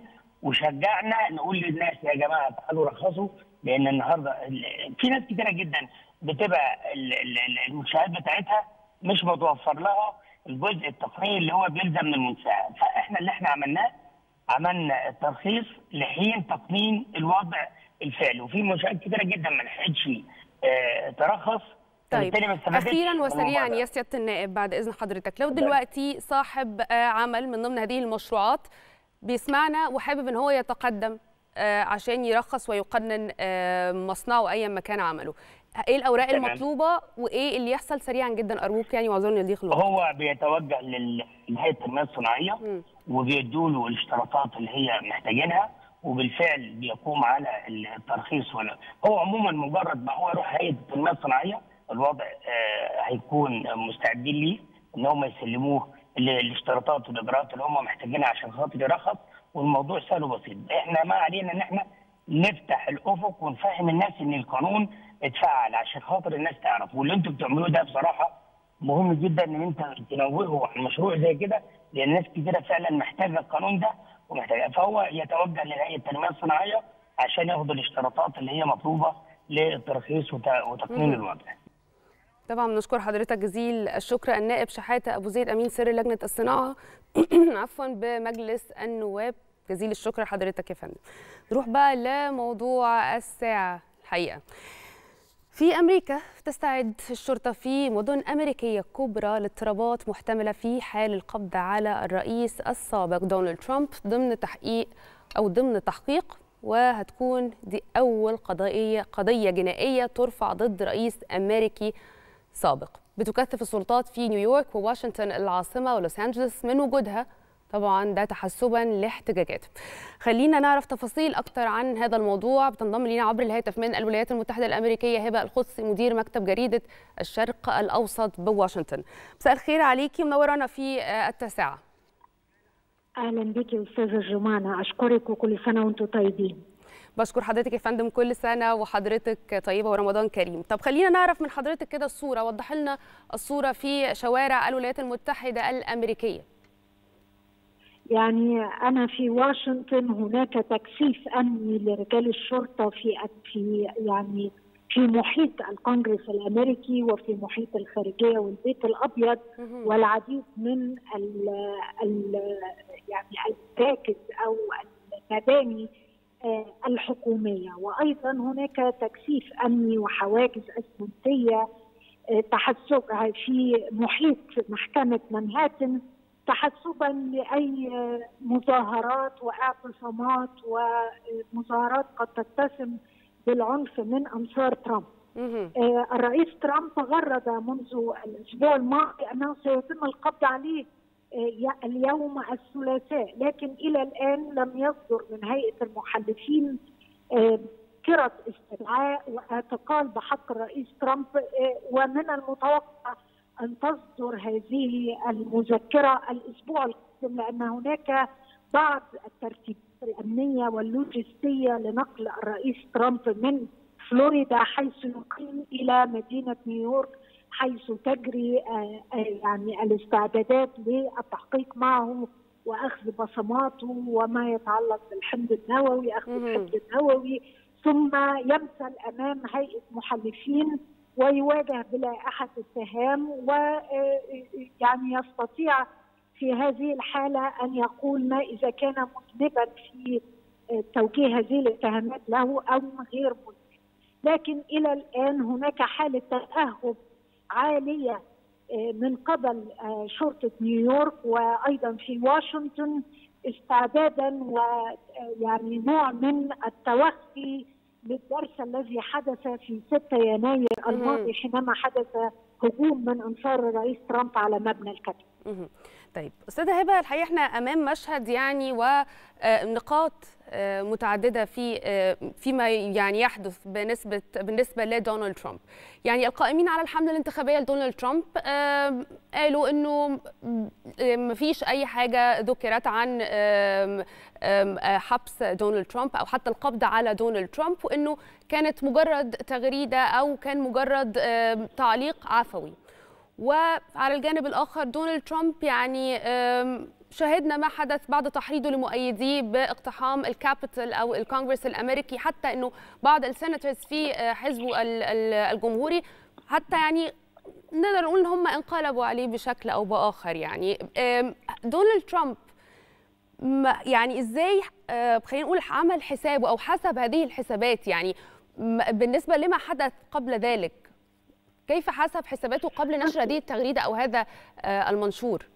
وشجعنا نقول للناس يا جماعه تعالوا رخصوا لان النهارده ال- في ناس كتيره جدا بتبقى ال- ال- ال- المنشآت بتاعتها مش متوفر لها الجزء التقني اللي هو بيلزم من المنشاه فاحنا اللي احنا عملناه عملنا الترخيص لحين تقنين الوضع الفعلي وفي منشآت كتيره جدا ما لحقتش آه، ترخص طيب فبالتالي ما استفادتش اخيرا من وسريعا المبادرة. يا سياده النائب بعد اذن حضرتك لو دلوقتي صاحب آه، عمل من ضمن هذه المشروعات بيسمعنا وحابب ان هو يتقدم آه، عشان يرخص ويقنن آه، مصنعه ايا ما كان عمله ايه الاوراق تمام. المطلوبه وايه اللي يحصل سريعا جدا ارجوك يعني واعذرني لضيق الوقت هو بيتوجه لل- لهيئه التنميه الصناعيه وبيدوا له الاشتراطات اللي هي محتاجينها وبالفعل بيقوم على الترخيص ولا هو عموما مجرد ما هو يروح هيئه التنميه الصناعيه الوضع آه، هيكون مستعدين ليه ان هم يسلموه ال- الاشتراطات والاجراءات اللي هم محتاجينها عشان خاطر يرخص والموضوع سهل وبسيط احنا ما علينا ان احنا نفتح الافق ونفهم الناس ان القانون اتفعل عشان خاطر الناس تعرف واللي انتوا بتعملوه ده بصراحه مهم جدا ان انت تنوهوا عن مشروع زي كده لان ناس كتيره فعلا محتاجه القانون ده ومحتاجه فهو يتوجه لهيئه التنميه الصناعيه عشان ياخد الاشتراطات اللي هي مطلوبه للترخيص وت- وتقنين مم. الوضع. طبعا بنشكر حضرتك جزيل الشكر النائب شحاته ابو زيد امين سر لجنه الصناعه عفوا بمجلس النواب جزيل الشكر لحضرتك يا فندم نروح بقى لموضوع الساعه الحقيقه في امريكا تستعد الشرطه في مدن امريكيه كبرى لاضطرابات محتمله في حال القبض على الرئيس السابق دونالد ترامب ضمن تحقيق او ضمن تحقيق وهتكون دي اول قضيه قضيه جنائيه ترفع ضد رئيس امريكي سابق بتكثف السلطات في نيويورك وواشنطن العاصمه ولوس انجلوس من وجودها طبعا ده تحسبا لاحتجاجات خلينا نعرف تفاصيل اكتر عن هذا الموضوع بتنضم لينا عبر الهاتف من الولايات المتحده الامريكيه هبه القدسي مدير مكتب جريده الشرق الاوسط بواشنطن مساء الخير عليكي منورانا في آه، التاسعه اهلا بيكي استاذه جمانه اشكرك وكل سنه وانتم طيبين بشكر حضرتك يا فندم كل سنه وحضرتك طيبه ورمضان كريم طب خلينا نعرف من حضرتك كده الصوره وضح لنا الصوره في شوارع الولايات المتحده الامريكيه يعني انا في واشنطن هناك تكثيف امني لرجال الشرطه في في يعني في محيط الكونغرس الامريكي وفي محيط الخارجيه والبيت الابيض والعديد من ال ال يعني المراكز او المباني آه، الحكوميه وايضا هناك تكثيف امني وحواجز اسمنتيه آه، تحسب في محيط محكمه منهاتن تحسبا لاي آه، مظاهرات واعتصامات ومظاهرات قد تتسم بالعنف من انصار ترامب. آه، الرئيس ترامب غرد منذ الاسبوع الماضي انه سيتم القبض عليه آه، ي- اليوم الثلاثاء لكن الى الان لم يصدر من هيئه المحلفين آه، كرة استدعاء واعتقال بحق الرئيس ترامب آه، ومن المتوقع ان تصدر هذه المذكره الاسبوع القادم لان هناك بعض الترتيبات الامنيه واللوجستيه لنقل الرئيس ترامب من فلوريدا حيث يقيم الى مدينه نيويورك حيث تجري آه، آه، يعني الاستعدادات للتحقيق معه واخذ بصماته وما يتعلق بالحمض النووي اخذ الحمض النووي ثم يمثل امام هيئه محلفين ويواجه بلائحه اتهام ويعني يستطيع في هذه الحاله ان يقول ما اذا كان مذنبا في آه، توجيه هذه الاتهامات له او غير مذنب لكن الى الان هناك حاله تاهب عاليه آه، من قبل آه، شرطه نيويورك وايضا في واشنطن استعدادا ويعني نوع من التوخي للدرس الذي حدث في 6 يناير الماضي حينما حدث هجوم من انصار الرئيس ترامب على مبنى الكتب مهم. طيب استاذه هبه الحقيقه احنا امام مشهد يعني ونقاط متعدده في آه، فيما يعني يحدث بنسبه بالنسبه لدونالد ترامب يعني القائمين على الحمله الانتخابيه لدونالد ترامب آه، قالوا انه ما فيش اي حاجه ذكرت عن آم، آم، آه، حبس دونالد ترامب او حتى القبض على دونالد ترامب وانه كانت مجرد تغريده او كان مجرد آم، تعليق عفوي وعلى الجانب الآخر دونالد ترامب يعني آم، شاهدنا ما حدث بعد تحريضه لمؤيديه باقتحام الكابيتال أو الكونغرس الأمريكي حتى أنه بعض السيناتورز في آه، حزبه ال- ال- الجمهوري حتى يعني نقدر نقول ان هم انقلبوا عليه بشكل او باخر يعني آم، دونالد ترامب ما- يعني ازاي آه، خلينا نقول عمل حسابه او حسب هذه الحسابات يعني م- بالنسبه لما حدث قبل ذلك كيف حسب حساباته قبل نشر هذه التغريده او هذا آه، المنشور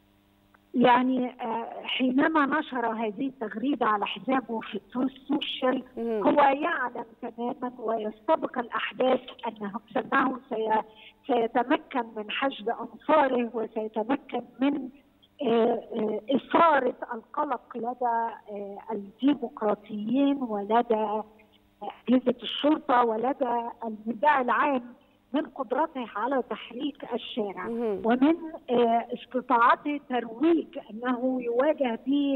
يعني آه، حينما نشر هذه التغريده على حسابه في التروث سوشيال هو يعلم تماما ويستبق الاحداث انه انه سي- سيتمكن من حشد انصاره وسيتمكن من آه، آه، اثاره القلق لدى آه، الديمقراطيين ولدى اجهزه الشرطه ولدى المدعي العام من قدرته على تحريك الشارع ومن آه، استطاعته ترويج انه يواجه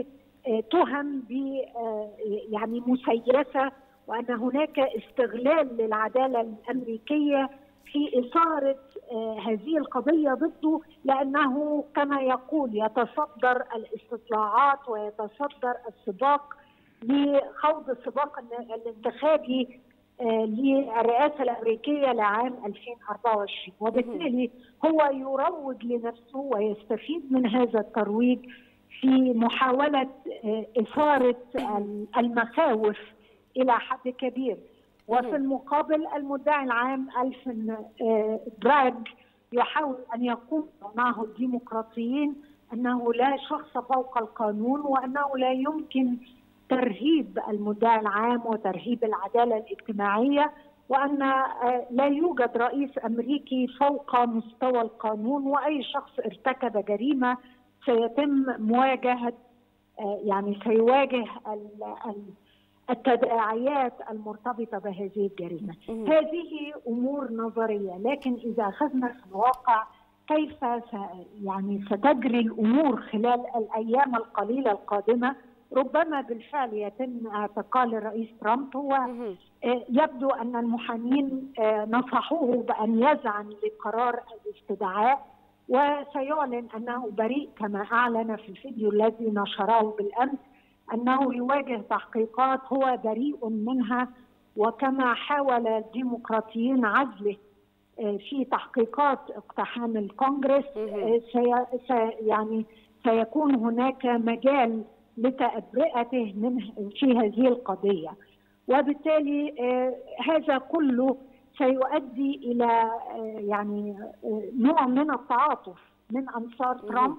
بتهم ب آه، يعني مسيسه وان هناك استغلال للعداله الامريكيه في اثاره آه، هذه القضيه ضده لانه كما يقول يتصدر الاستطلاعات ويتصدر السباق لخوض السباق الانتخابي آه، للرئاسه الامريكيه لعام 2024 وبالتالي هو يروج لنفسه ويستفيد من هذا الترويج في محاوله آه، اثاره ال- المخاوف الى حد كبير وفي المقابل المدعي العام الفن آه، براغ يحاول ان يقول معه الديمقراطيين انه لا شخص فوق القانون وانه لا يمكن ترهيب المدعي العام وترهيب العداله الاجتماعيه وان آه، لا يوجد رئيس امريكي فوق مستوى القانون واي شخص ارتكب جريمه سيتم مواجهه آه، يعني سيواجه ال- ال- التداعيات المرتبطه بهذه الجريمه. هذه امور نظريه لكن اذا اخذنا في الواقع كيف س يعني ستجري الامور خلال الايام القليله القادمه ربما بالفعل يتم اعتقال الرئيس ترامب هو آه، يبدو ان المحامين آه، نصحوه بان يذعن لقرار الاستدعاء وسيعلن انه بريء كما اعلن في الفيديو الذي نشره بالامس انه يواجه تحقيقات هو بريء منها وكما حاول الديمقراطيين عزله آه، في تحقيقات اقتحام الكونغرس آه، سي سي يعني سيكون هناك مجال لتبرئته من في هذه القضيه وبالتالي آه، هذا كله سيؤدي الى آه، يعني آه، نوع من التعاطف من انصار ترامب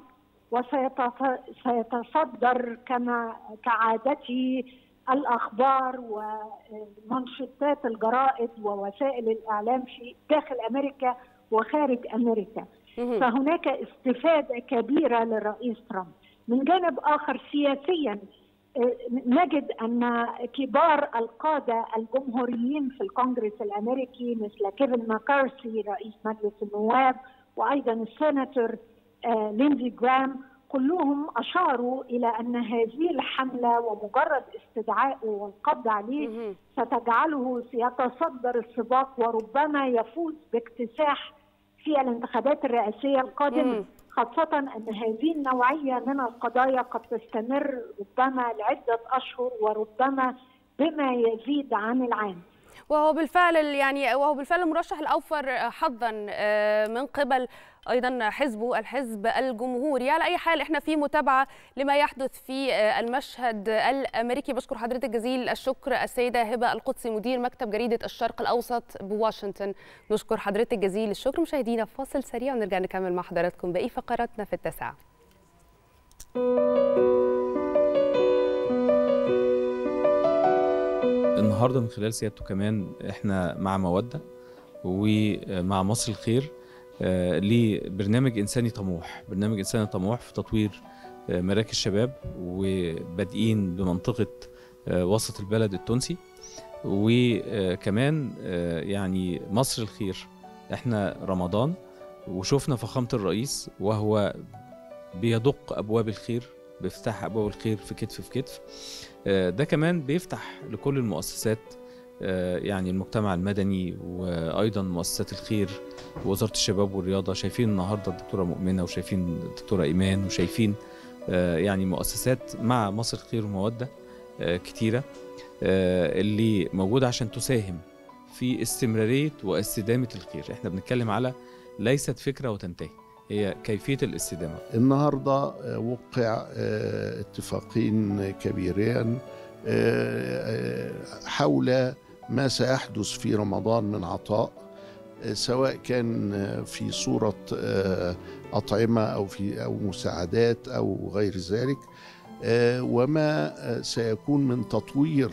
وسيتصدر كما كعادته الاخبار ومنشطات الجرائد ووسائل الاعلام في داخل امريكا وخارج امريكا مهم. فهناك استفاده كبيره للرئيس ترامب من جانب اخر سياسيا آه، نجد ان كبار القاده الجمهوريين في الكونغرس الامريكي مثل كيفن ماكارثي رئيس مجلس النواب وايضا السيناتور آه، ليندي جرام كلهم اشاروا الى ان هذه الحمله ومجرد استدعائه والقبض عليه ستجعله يتصدر السباق وربما يفوز باكتساح في الانتخابات الرئاسيه القادمه مم. خاصة أن هذه النوعية من القضايا قد تستمر ربما لعدة أشهر وربما بما يزيد عن العام وهو بالفعل ال- يعني وهو بالفعل المرشح الاوفر حظا آه، من قبل ايضا حزبه الحزب الجمهوري على اي حال احنا في متابعه لما يحدث في آه، المشهد الامريكي بشكر حضرتك جزيل الشكر السيده هبه القدسي مدير مكتب جريده الشرق الاوسط بواشنطن نشكر حضرتك جزيل الشكر مشاهدينا فاصل سريع ونرجع نكمل مع حضراتكم باقي فقراتنا في التاسعه النهارده من خلال سيادته كمان احنا مع موده ومع مصر الخير آه، لبرنامج انساني طموح برنامج انساني طموح في تطوير آه، مراكز شباب وبادئين بمنطقه آه، وسط البلد التونسي وكمان آه، يعني مصر الخير احنا رمضان وشفنا فخامه الرئيس وهو بيدق ابواب الخير بيفتح ابواب الخير في كتف في كتف آه، ده كمان بيفتح لكل المؤسسات آه، يعني المجتمع المدني وايضا مؤسسات الخير ووزاره الشباب والرياضه شايفين النهارده الدكتوره مؤمنه وشايفين الدكتوره ايمان وشايفين آه، يعني مؤسسات مع مصر الخير وموده آه، كتيره آه، اللي موجوده عشان تساهم في استمراريه واستدامه الخير احنا بنتكلم على ليست فكره وتنتهي هي كيفيه الاستدامه النهارده آه، وقع آه، اتفاقين كبيرين آه، آه، حول ما سيحدث في رمضان من عطاء آه، سواء كان آه، في صورة آه، أطعمة أو في أو مساعدات أو غير ذلك آه، وما آه، سيكون من تطوير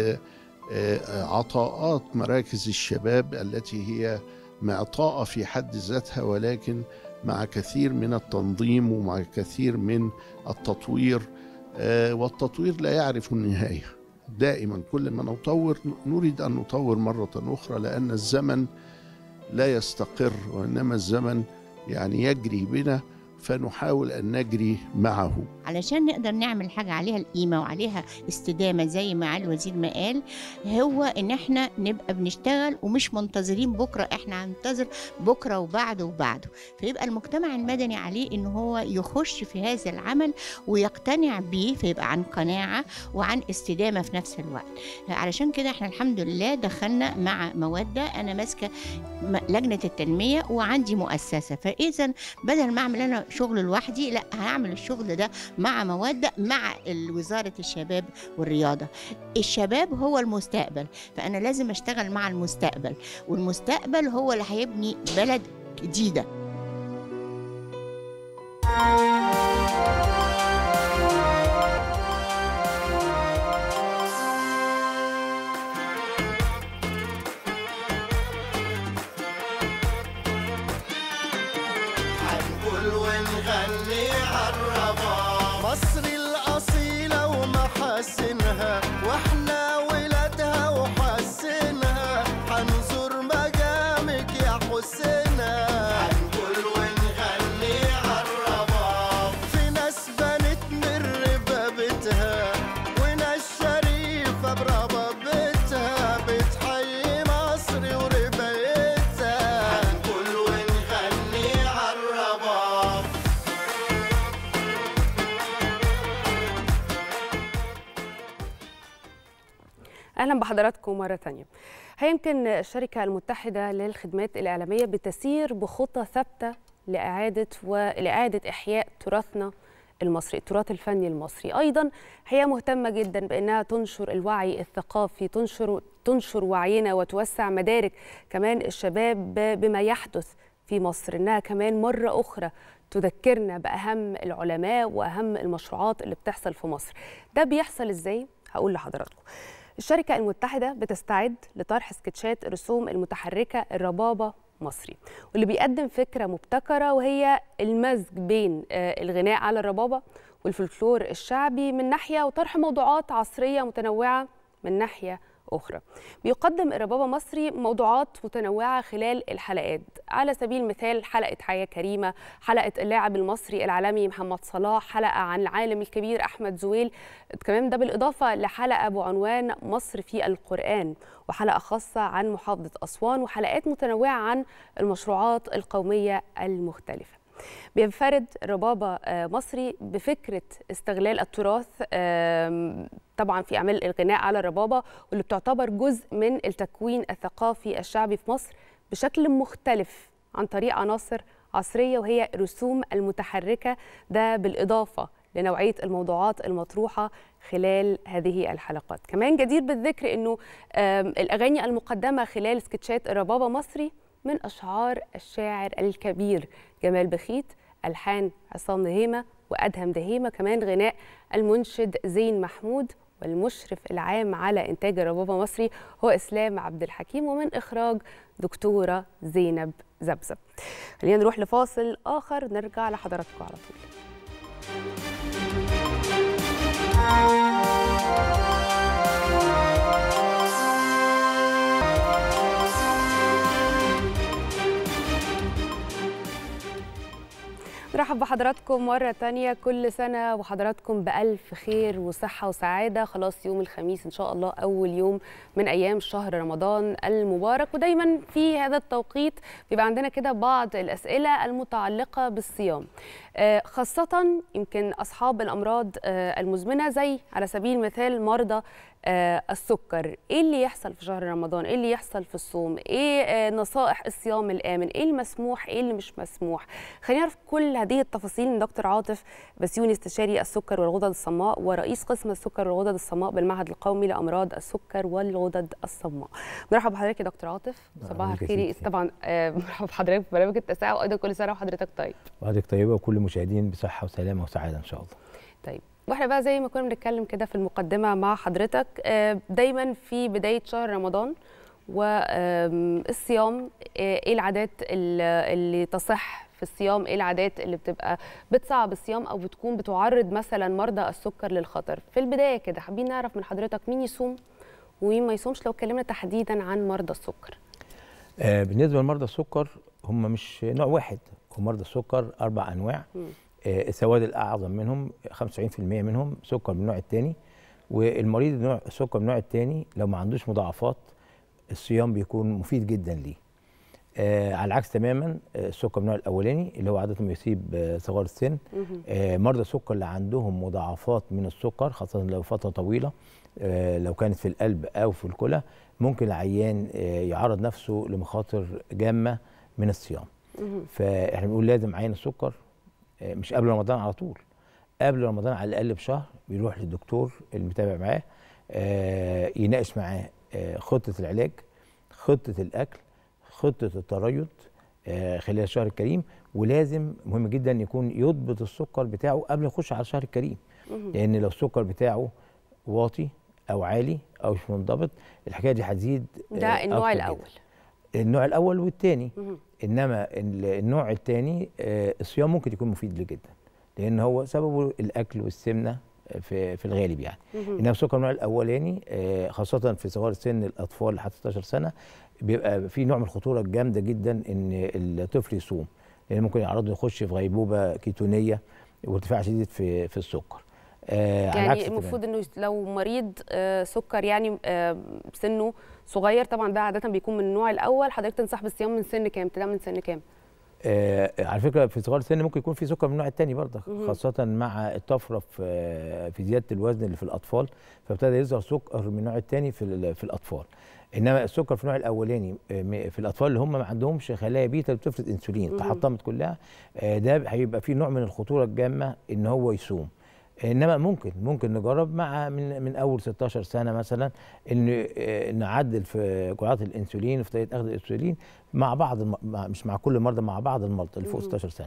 لعطاءات مراكز الشباب التي هي معطاءة في حد ذاتها ولكن مع كثير من التنظيم ومع كثير من التطوير آه، والتطوير لا يعرف النهاية دائما كل ما نطور نريد أن نطور مرة أخرى لأن الزمن لا يستقر وإنما الزمن يعني يجري بنا فنحاول أن نجري معه علشان نقدر نعمل حاجة عليها القيمة وعليها استدامة زي ما علي الوزير ما قال هو إن إحنا نبقى بنشتغل ومش منتظرين بكرة إحنا هننتظر بكرة وبعده وبعده فيبقى المجتمع المدني عليه إن هو يخش في هذا العمل ويقتنع بيه فيبقى عن قناعة وعن استدامة في نفس الوقت علشان كده إحنا الحمد لله دخلنا مع مودة أنا ماسكة م- لجنة التنمية وعندي مؤسسة فإذا بدل ما أعمل أنا شغل لوحدي لا هعمل الشغل ده مع مودة مع وزارة الشباب والرياضة الشباب هو المستقبل فأنا لازم أشتغل مع المستقبل والمستقبل هو اللي هيبني بلد جديدة هنقول ونغني عالرباب مصر الأصيلة ومحاسنها واحنا ولادها وحاسنها هنزور مجامك يا حسنا هنقول ونغني عالرباب في ناس بنت من ربابتها وناس شريفة بربابتها بتحيي مصر وربايتها هنقول ونغني عالرباب اهلا بحضراتكم مره تانية هي يمكن الشركه المتحده للخدمات الاعلاميه بتسير بخطى ثابته لاعاده ولاعاده احياء تراثنا المصري التراث الفني المصري ايضا هي مهتمه جدا بانها تنشر الوعي الثقافي تنشر تنشر وعينا وتوسع مدارك كمان الشباب بما يحدث في مصر انها كمان مره اخرى تذكرنا باهم العلماء واهم المشروعات اللي بتحصل في مصر ده بيحصل ازاي هقول لحضراتكم الشركه المتحده بتستعد لطرح سكتشات الرسوم المتحركه الربابه مصري واللي بيقدم فكره مبتكره وهي المزج بين الغناء على الربابه والفلكلور الشعبي من ناحيه وطرح موضوعات عصريه متنوعه من ناحيه أخرى بيقدم الربابة مصري موضوعات متنوعة خلال الحلقات على سبيل المثال حلقة حياة كريمة حلقة اللاعب المصري العالمي محمد صلاح حلقة عن العالم الكبير أحمد زويل كمان ده بالإضافة لحلقة بعنوان مصر في القرآن وحلقة خاصة عن محافظة أسوان وحلقات متنوعة عن المشروعات القومية المختلفة بينفرد الربابة مصري بفكرة استغلال التراث طبعا في أعمال الغناء على الربابة واللي بتعتبر جزء من التكوين الثقافي الشعبي في مصر بشكل مختلف عن طريق عناصر عصرية وهي الرسوم المتحركة ده بالإضافة لنوعية الموضوعات المطروحة خلال هذه الحلقات كمان جدير بالذكر أنه الأغاني المقدمة خلال سكتشات الربابة مصري من أشعار الشاعر الكبير جمال بخيت ألحان عصام دهيمة وأدهم دهيمة كمان غناء المنشد زين محمود والمشرف العام على إنتاج الربابة مصري هو إسلام عبد الحكيم ومن إخراج دكتورة زينب زبزب خلينا نروح لفاصل آخر نرجع لحضراتكم على طول نرحب بحضراتكم مرة تانية كل سنة وحضراتكم بألف خير وصحة وسعادة خلاص يوم الخميس إن شاء الله أول يوم من أيام شهر رمضان المبارك ودايما في هذا التوقيت بيبقى عندنا كده بعض الأسئلة المتعلقة بالصيام خاصة يمكن أصحاب الأمراض المزمنة زي على سبيل المثال مرضى السكر ايه اللي يحصل في شهر رمضان ايه اللي يحصل في الصوم ايه نصائح الصيام الامن ايه المسموح ايه اللي مش مسموح خلينا نعرف كل هذه التفاصيل من دكتور عاطف بسيوني استشاري السكر والغدد الصماء ورئيس قسم السكر والغدد الصماء بالمعهد القومي لامراض السكر والغدد الصماء مرحبا بحضرتك يا دكتور عاطف صباح الخير طبعا مرحبا بحضرتك في برنامج التساؤل وايضا كل سنه وحضرتك طيب وحضرتك طيبه وكل المشاهدين بصحه وسلامه وسعاده ان شاء الله طيب واحنا بقى زي ما كنا بنتكلم كده في المقدمه مع حضرتك دايما في بدايه شهر رمضان والصيام ايه العادات اللي تصح في الصيام ايه العادات اللي بتبقى بتصعب الصيام او بتكون بتعرض مثلا مرضى السكر للخطر في البدايه كده حابين نعرف من حضرتك مين يصوم ومين ما يصومش لو اتكلمنا تحديدا عن مرضى السكر آه بالنسبه لمرضى السكر هم مش نوع واحد هم مرضى السكر اربع انواع م. السواد الاعظم منهم 95% منهم سكر من النوع الثاني والمريض النوع السكر من النوع الثاني لو ما عندوش مضاعفات الصيام بيكون مفيد جدا ليه آه على العكس تماما السكر من النوع الاولاني اللي هو عاده يصيب آه صغار السن آه مرضى السكر اللي عندهم مضاعفات من السكر خاصه لو فتره طويله آه لو كانت في القلب او في الكلى ممكن العيان آه يعرض نفسه لمخاطر جامه من الصيام فاحنا بنقول لازم عيان السكر مش قبل رمضان على طول قبل رمضان على الاقل بشهر بيروح للدكتور اللي متابع معاه آه يناقش معاه آه خطه العلاج خطه الاكل خطه التريض آه خلال الشهر الكريم ولازم مهم جدا يكون يضبط السكر بتاعه قبل ما يخش على الشهر الكريم لان لو السكر بتاعه واطي او عالي او مش منضبط الحكايه دي هتزيد ده النوع الاول جداً. النوع الاول والثاني انما النوع الثاني الصيام ممكن يكون مفيد له جدا لان هو سببه الاكل والسمنه في في الغالب يعني انما السكر النوع الاولاني خاصه في صغار السن الاطفال لحد 16 سنه بيبقى في نوع من الخطوره الجامده جدا ان الطفل يصوم لان ممكن يعرضه يخش في غيبوبه كيتونيه وارتفاع شديد في في السكر آه يعني المفروض انه لو مريض آه سكر يعني آه سنه صغير طبعا ده عاده بيكون من النوع الاول حضرتك تنصح بالصيام من سن كام ابتداء من سن كام آه على فكره في صغار السن ممكن يكون في سكر من النوع الثاني برضه مهم. خاصه مع الطفره في آه، في زياده الوزن اللي في الاطفال فابتدى يظهر سكر من النوع الثاني في ال- في الاطفال انما السكر في النوع الاولاني آه، م- في الاطفال اللي هم ما عندهمش خلايا بيتا بتفرز انسولين مهم. تحطمت كلها آه، ده هيبقى فيه نوع من الخطوره الجامه ان هو يصوم انما ممكن ممكن نجرب مع من من اول 16 سنه مثلا ان آه، نعدل في جرعات الانسولين وفي طريقه اخذ الانسولين مع بعض الم... مع- مش مع كل مرضى مع بعض المرضى اللي فوق مهم. 16 سنه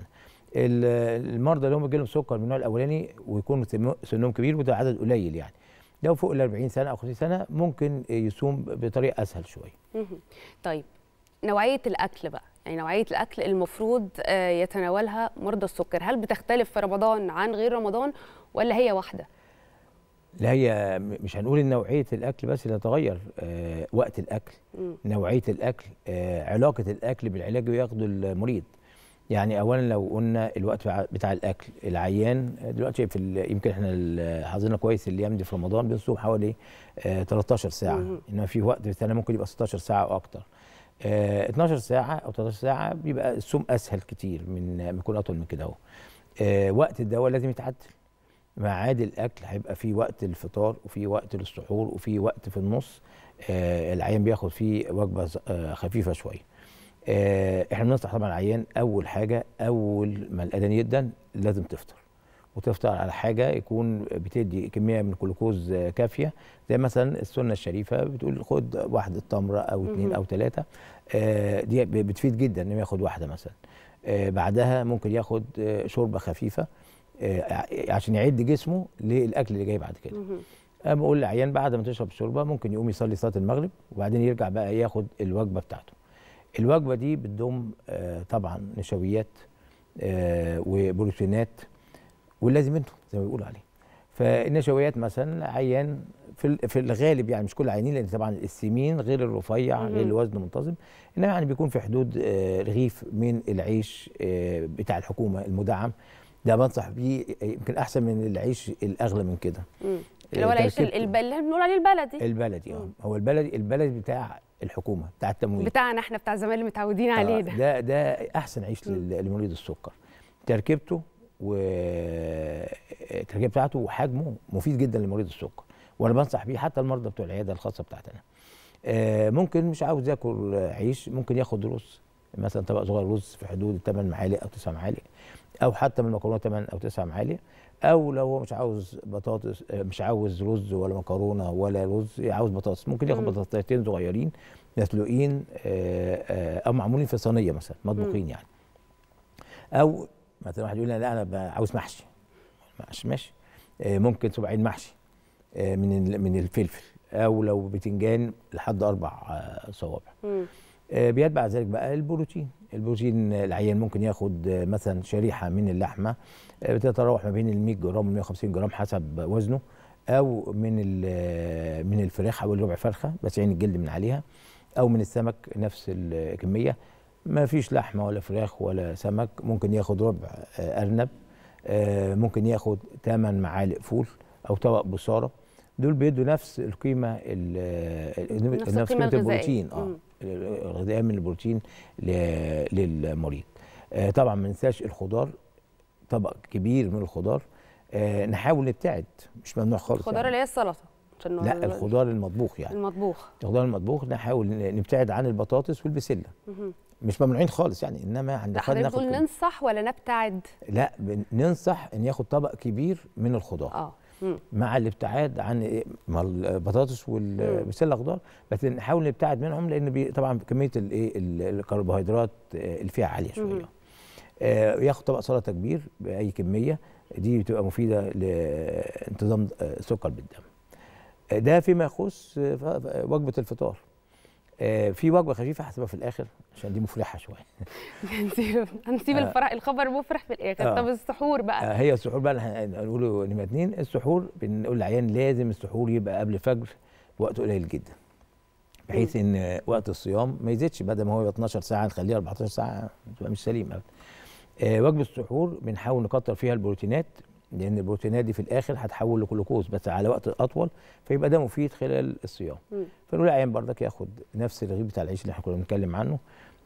ال- المرضى اللي هم بيجي لهم سكر من النوع الاولاني ويكونوا سن- سنهم كبير وده عدد قليل يعني لو فوق ال 40 سنه او 50 سنه ممكن يصوم بطريقه اسهل شويه مهم. طيب نوعيه الاكل بقى يعني نوعيه الاكل المفروض آه، يتناولها مرضى السكر هل بتختلف في رمضان عن غير رمضان ولا هي واحده لا هي م- مش هنقول ان نوعيه الاكل بس اللي تتغير آه وقت الاكل مم. نوعيه الاكل آه علاقه الاكل بالعلاج اللي بياخده المريض يعني اولا لو قلنا الوقت بتاع- بتاع الاكل العيان دلوقتي في ال- يمكن احنا ال- حظنا كويس الايام دي في رمضان بنصوم حوالي آه 13 ساعه مهم. انما في وقت في السنه ممكن يبقى 16 ساعه او اكتر آه 12 ساعه او 13 ساعه بيبقى الصوم اسهل كتير من ما يكون اطول من كده اهو آه وقت الدواء لازم يتعدل ميعاد الاكل هيبقى في وقت الفطار وفي وقت للسحور وفي وقت في النص آه العيان بياخد فيه وجبه ز- آه خفيفه شويه آه احنا بننصح طبعا العيان اول حاجه اول ما الاذان يدن لازم تفطر وتفطر على حاجه يكون بتدي كميه من الجلوكوز آه، كافيه زي مثلا السنه الشريفه بتقول خد واحده تمره او اثنين مهم. او ثلاثه دي ب- بتفيد جدا انه ياخد واحده مثلا آه، بعدها ممكن ياخد آه، شوربه خفيفه آه، ع- عشان يعد جسمه للاكل اللي جاي بعد كده مهم. انا بقول للعيان بعد ما تشرب الشوربه ممكن يقوم يصلي صلاه المغرب وبعدين يرجع بقى ياخد الوجبه بتاعته الوجبه دي بتضم آه، طبعا نشويات آه، وبروتينات واللازم منهم زي ما بيقولوا عليه فالنشويات مثلا عيان في ال- في الغالب يعني مش كل العيانين لان طبعا السمين غير الرفيع مهم. غير الوزن منتظم انما يعني بيكون في حدود آه، رغيف من العيش آه، بتاع الحكومه المدعم ده بنصح بيه آه، يمكن احسن من العيش الاغلى من كده مم. اللي هو العيش ال- تركيبته. الب- اللي بنقول عليه البلدي البلدي اه هو البلدي البلدي بتاع الحكومه بتاع التموين بتاعنا احنا بتاع زمان اللي متعودين عليه آه، ده ده ده احسن عيش لل- لمريض السكر تركيبته والتركيبه بتاعته وحجمه مفيد جدا لمريض السكر وانا بنصح بيه حتى المرضى بتوع العياده الخاصه بتاعتنا آه، ممكن مش عاوز ياكل عيش ممكن ياخد رز مثلا طبق صغير رز في حدود 8 معالق او 9 معالق او حتى من المكرونه 8 او 9 معالق او لو هو مش عاوز بطاطس آه، مش عاوز رز ولا مكرونه ولا رز عاوز بطاطس ممكن ياخد مم. بطاطستين صغيرين مسلوقين آه، آه، او معمولين في صينيه مثلا مطبوخين مم. يعني او مثلا واحد يقول لي لا انا ب- عاوز محشي محشي ماشي آه، ممكن سبعين محشي آه، من ال- من الفلفل او لو بتنجان لحد اربع آه، صوابع مم. آه، بيتبع ذلك بقى البروتين البروتين آه، العيان ممكن ياخد آه، مثلا شريحه من اللحمه آه، بتتراوح ما بين ال 100 جرام و 150 جرام حسب وزنه او من ال- آه، من الفراخ حوالي ربع فرخه بس عين الجلد من عليها او من السمك نفس الكميه ما فيش لحمه ولا فراخ ولا سمك ممكن ياخد ربع آه، ارنب آه، ممكن ياخد 8 معالق فول او طبق بصاره دول بيدوا نفس القيمه ال- نفس نفس القيمة قيمه الغذائية. البروتين اه مم. الغذائيه من البروتين ل- للمريض آه، طبعا ما ننساش الخضار طبق كبير من الخضار آه، نحاول نبتعد مش ممنوع خالص الخضار يعني. اللي هي السلطه عشان لا ال- الخضار المطبوخ يعني المطبوخ الخضار المطبوخ نحاول ن- نبتعد عن البطاطس والبسله مهم. مش ممنوعين خالص يعني انما عند لا خد حضرتك ناخد بتقول كده. ننصح ولا نبتعد لا بن- ننصح ان ياخد طبق كبير من الخضار اه مم. مع الابتعاد عن إيه؟ مع البطاطس والبسله خضار بس نحاول نبتعد منهم لان بي طبعا كميه الايه ال- الكربوهيدرات آه، اللي فيها عاليه شويه مهم. آه، ياخد طبق سلطه كبير باي كميه دي بتبقى مفيده لانتظام آه، السكر بالدم آه، ده فيما يخص آه، ف- ف- وجبه الفطار آه، في وجبه خفيفه هسيبها في الاخر عشان دي مفرحه شويه هنسيب هنسيب آه. الفرح الخبر مفرح في الاخر آه. طب السحور بقى آه، هي السحور بقى اللي هنقوله نمره اتنين السحور بنقول للعيان لازم السحور يبقى قبل الفجر بوقت قليل جدا بحيث ان وقت الصيام ما يزيدش بدل ما هو يبقى 12 ساعه نخليه 14 ساعه تبقى مش سليم ابدا آه، وجبه السحور بنحاول نكتر فيها البروتينات لان البروتينات دي في الاخر هتحول لجلوكوز بس على وقت اطول فيبقى ده مفيد خلال الصيام مم. فنقول العيان برضك ياخد نفس الرغيف بتاع العيش اللي احنا كنا بنتكلم عنه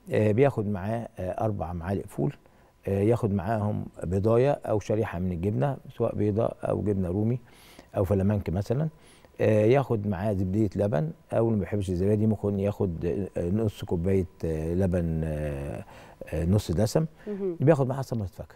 آه، بياخد معاه آه، اربع معالق فول آه، ياخد معاهم بيضايه او شريحه من الجبنه سواء بيضه او جبنه رومي او فلامنك مثلا آه، ياخد معاه زبديه لبن او اللي ما بيحبش الزبادي ممكن ياخد آه، نص كوبايه آه، لبن آه، آه، نص دسم مهم. بياخد معاه ثمره فاكهه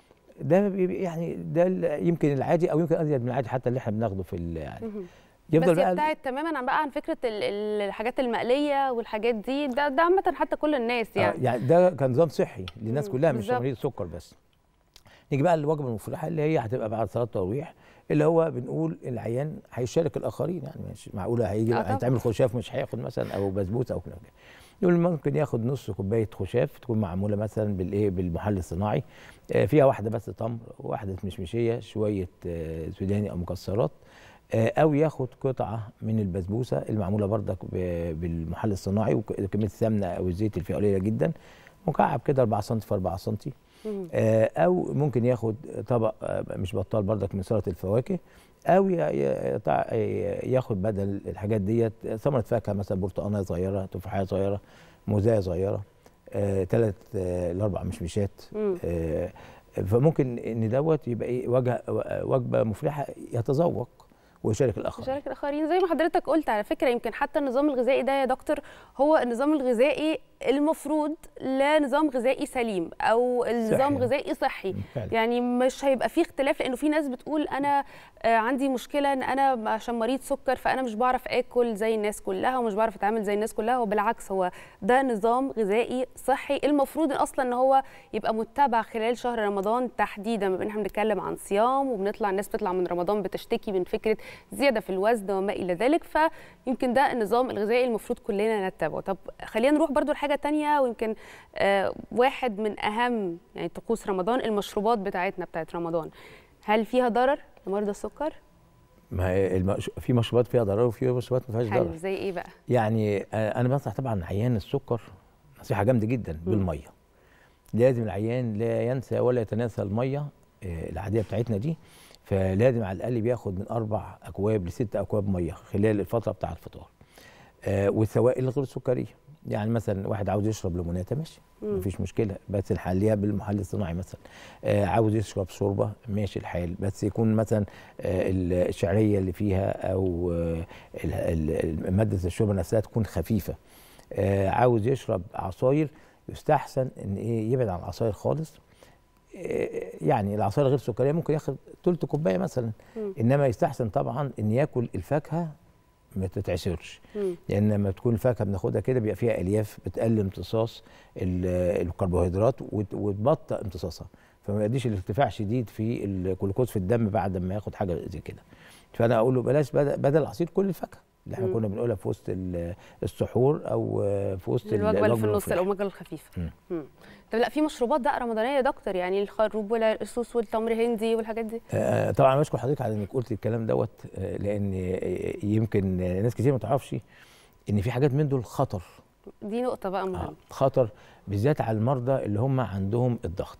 ده بي- يعني ده ال- يمكن العادي او يمكن ازيد من العادي حتى اللي احنا بناخده في ال- يعني مهم. يفضل بس بقى يبتعد تماما عن بقى عن فكره ال- ال- الحاجات المقليه والحاجات دي ده ده عامه حتى كل الناس آه، يعني يعني ده كان نظام صحي للناس مم، كلها مش بالظبط. مريض سكر بس نيجي بقى للوجبه المفرحه اللي هي هتبقى بعد صلاه التراويح اللي هو بنقول العيان هيشارك الاخرين يعني مش معقوله هيجي آه طبعاً. هيتعمل خشاف مش هياخد مثلا او بسبوسه او كده نقول ممكن ياخد نص كوبايه خشاف تكون معموله مثلا بالايه بالمحل الصناعي آه، فيها واحده بس تمر واحده مشمشيه شويه آه، سوداني او مكسرات آه، او ياخد قطعه من البسبوسه المعموله بردك ب- بالمحل الصناعي وكميه السمنه او الزيت اللي فيها قليله جدا مكعب كده 4 سم في 4 سم مم. آه، او ممكن ياخد طبق آه، مش بطال بردك من سلطه الفواكه او ي- ي- يطع- ي- ياخد بدل الحاجات ديت ثمره فاكهه مثلا برتقانه صغيره تفاحيه صغيره موزايه صغيره ثلاث لاربع مشمشات مم. آه، فممكن ان دوت يبقى ايه وجه وجبه مفرحه يتذوق ويشارك الاخرين مشارك الاخرين زي ما حضرتك قلت على فكره يمكن حتى النظام الغذائي ده يا دكتور هو النظام الغذائي المفروض لنظام غذائي سليم او النظام صحي. غذائي صحي فعلا. يعني مش هيبقى فيه اختلاف لانه في ناس بتقول انا آه، عندي مشكله ان انا عشان مريض سكر فانا مش بعرف اكل زي الناس كلها ومش بعرف اتعامل زي الناس كلها وبالعكس هو ده نظام غذائي صحي المفروض اصلا ان هو يبقى متبع خلال شهر رمضان تحديدا بما ان احنا بنتكلم عن صيام وبنطلع الناس بتطلع من رمضان بتشتكي من فكره زياده في الوزن وما الى ذلك فيمكن ده النظام الغذائي المفروض كلنا نتبعه طب خلينا نروح برضو لحاجه تانية ويمكن آه واحد من اهم يعني طقوس رمضان المشروبات بتاعتنا بتاعت رمضان هل فيها ضرر لمرضى السكر ما هي المش... في مشروبات فيها ضرر وفي مشروبات ما فيهاش حلو ضرر زي ايه بقى يعني آه، انا بنصح طبعا عيان السكر نصيحه جامده جدا بالميه لازم العيان لا ينسى ولا يتناسى الميه آه، العاديه بتاعتنا دي فلازم على الاقل بياخد من اربع اكواب لست اكواب ميه خلال الفتره بتاع الفطار آه، والسوائل الغير سكريه يعني مثلا واحد عاوز يشرب ليموناته ماشي مم. مفيش مشكله بس نحليها بالمحل الصناعي مثلا آه عاوز يشرب شوربه ماشي الحال بس يكون مثلا آه الشعريه اللي فيها او آه ال- ال- ماده الشوربه نفسها تكون خفيفه آه عاوز يشرب عصاير يستحسن ان ايه يبعد عن العصاير خالص آه، يعني العصاير غير سكريه ممكن ياخد تلت كوبايه مثلا مم. انما يستحسن طبعا ان ياكل الفاكهه ما تتعصرش مم. لان لما تكون الفاكهه بناخدها كده بيبقى فيها الياف بتقلل امتصاص ال- الكربوهيدرات وت- وتبطئ امتصاصها فما يؤديش لارتفاع شديد في الجلوكوز في الدم بعد ما ياخد حاجه زي كده فانا اقول له بلاش بدل, بدل العصير كل الفاكهه اللي احنا مم. كنا بنقولها في وسط ال- السحور او في وسط ال- الوجبه اللي في النص المفرحة. الوجبه الخفيفه مم. مم. طب لا في مشروبات بقى رمضانيه يا دكتور يعني الخروب والقصوص والتمر هندي والحاجات دي آه، طبعا أنا بشكر حضرتك على انك قلت الكلام دوت آه، لان آه، يمكن آه، ناس كتير ما تعرفش ان في حاجات من دول خطر دي نقطه بقى مهمه خطر بالذات على المرضى اللي هم عندهم الضغط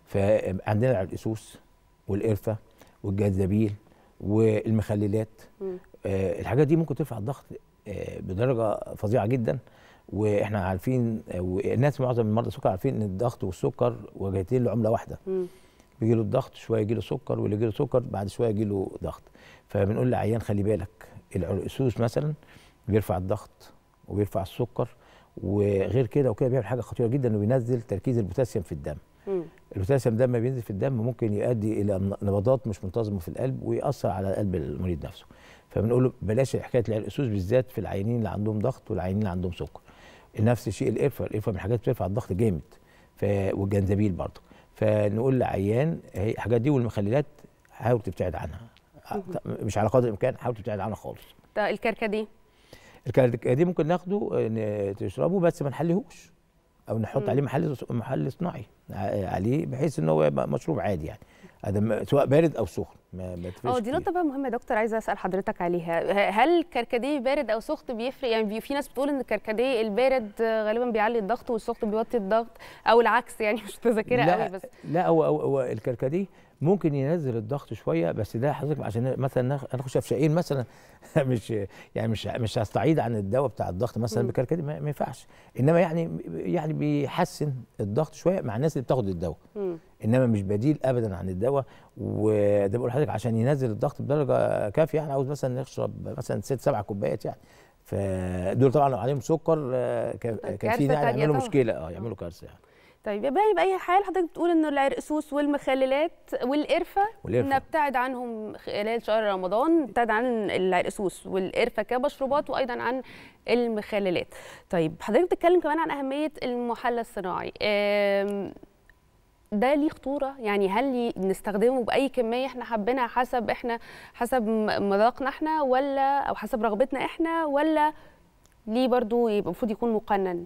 فعندنا القسوس والقرفه والجاذبيل والمخللات مم. آه، الحاجات دي ممكن ترفع الضغط آه، بدرجه فظيعه جدا واحنا عارفين آه، والناس معظم المرضى السكر عارفين ان الضغط والسكر وجهتين لعمله واحده مم. بيجي له الضغط شويه يجي له سكر واللي يجي له سكر بعد شويه يجي له ضغط فبنقول للعيان خلي بالك العرقسوس مثلا بيرفع الضغط وبيرفع السكر وغير كده وكده بيعمل حاجه خطيره جدا انه بينزل تركيز البوتاسيوم في الدم مم. البوتاسيوم ده لما بينزل في الدم ممكن يؤدي الى نبضات مش منتظمه في القلب ويأثر على قلب المريض نفسه فبنقول له بلاش حكايه العرقسوس بالذات في العيانين اللي عندهم ضغط والعيانين اللي عندهم سكر نفس الشيء القرفه القرفه من الحاجات اللي بترفع الضغط جامد ف... والجنزبيل برضه فنقول لعيان هي الحاجات دي والمخللات حاول تبتعد عنها مش على قدر الامكان حاول تبتعد عنها خالص طب الكركديه الكركديه ممكن ناخده ن- تشربه بس ما نحليهوش او نحط مم. عليه محل محل صناعي ع- عليه بحيث ان هو يبقى مشروب عادي يعني هذا م- سواء بارد او سخن ما ما تفرقش اه دي نقطة بقى مهمة يا دكتور عايزة أسأل حضرتك عليها ه- هل الكركديه بارد أو سخن بيفرق يعني بي- في ناس بتقول إن الكركديه البارد آه، غالبا بيعلي الضغط والسخن بيوطي الضغط أو العكس يعني مش متذكرة قوي لا بس لا هو هو, هو الكركديه ممكن ينزل الضغط شويه بس ده حضرتك عشان مثلا ناخ- ناخد شفشقين مثلا مش يعني مش مش هستعيد عن الدواء بتاع الضغط مثلا مم. بكركديه ما ما ينفعش انما يعني يعني بيحسن الضغط شويه مع الناس اللي بتاخد الدواء مم. انما مش بديل ابدا عن الدواء وده بقول لحضرتك عشان ينزل الضغط بدرجه كافيه يعني عاوز مثلا نشرب مثلا ست سبع كوبايات يعني فدول طبعا لو عليهم سكر آه، كان كان كارثة في ناس تانية يعملوا طبعا. مشكله اه يعملوا كارثه يعني طيب يبقى بأي حال حضرتك بتقول انه العرقسوس والمخللات والقرفة والقرفة. نبتعد عنهم خلال شهر رمضان نبتعد عن العرقسوس والقرفة كمشروبات وايضا عن المخللات طيب حضرتك بتتكلم كمان عن أهمية المحلى الصناعي آم، ده ليه خطورة يعني هل ي- نستخدمه بأي كمية احنا حابينها حسب احنا حسب م- مذاقنا احنا ولا او حسب رغبتنا احنا ولا ليه برضو يبقى المفروض يكون مقنن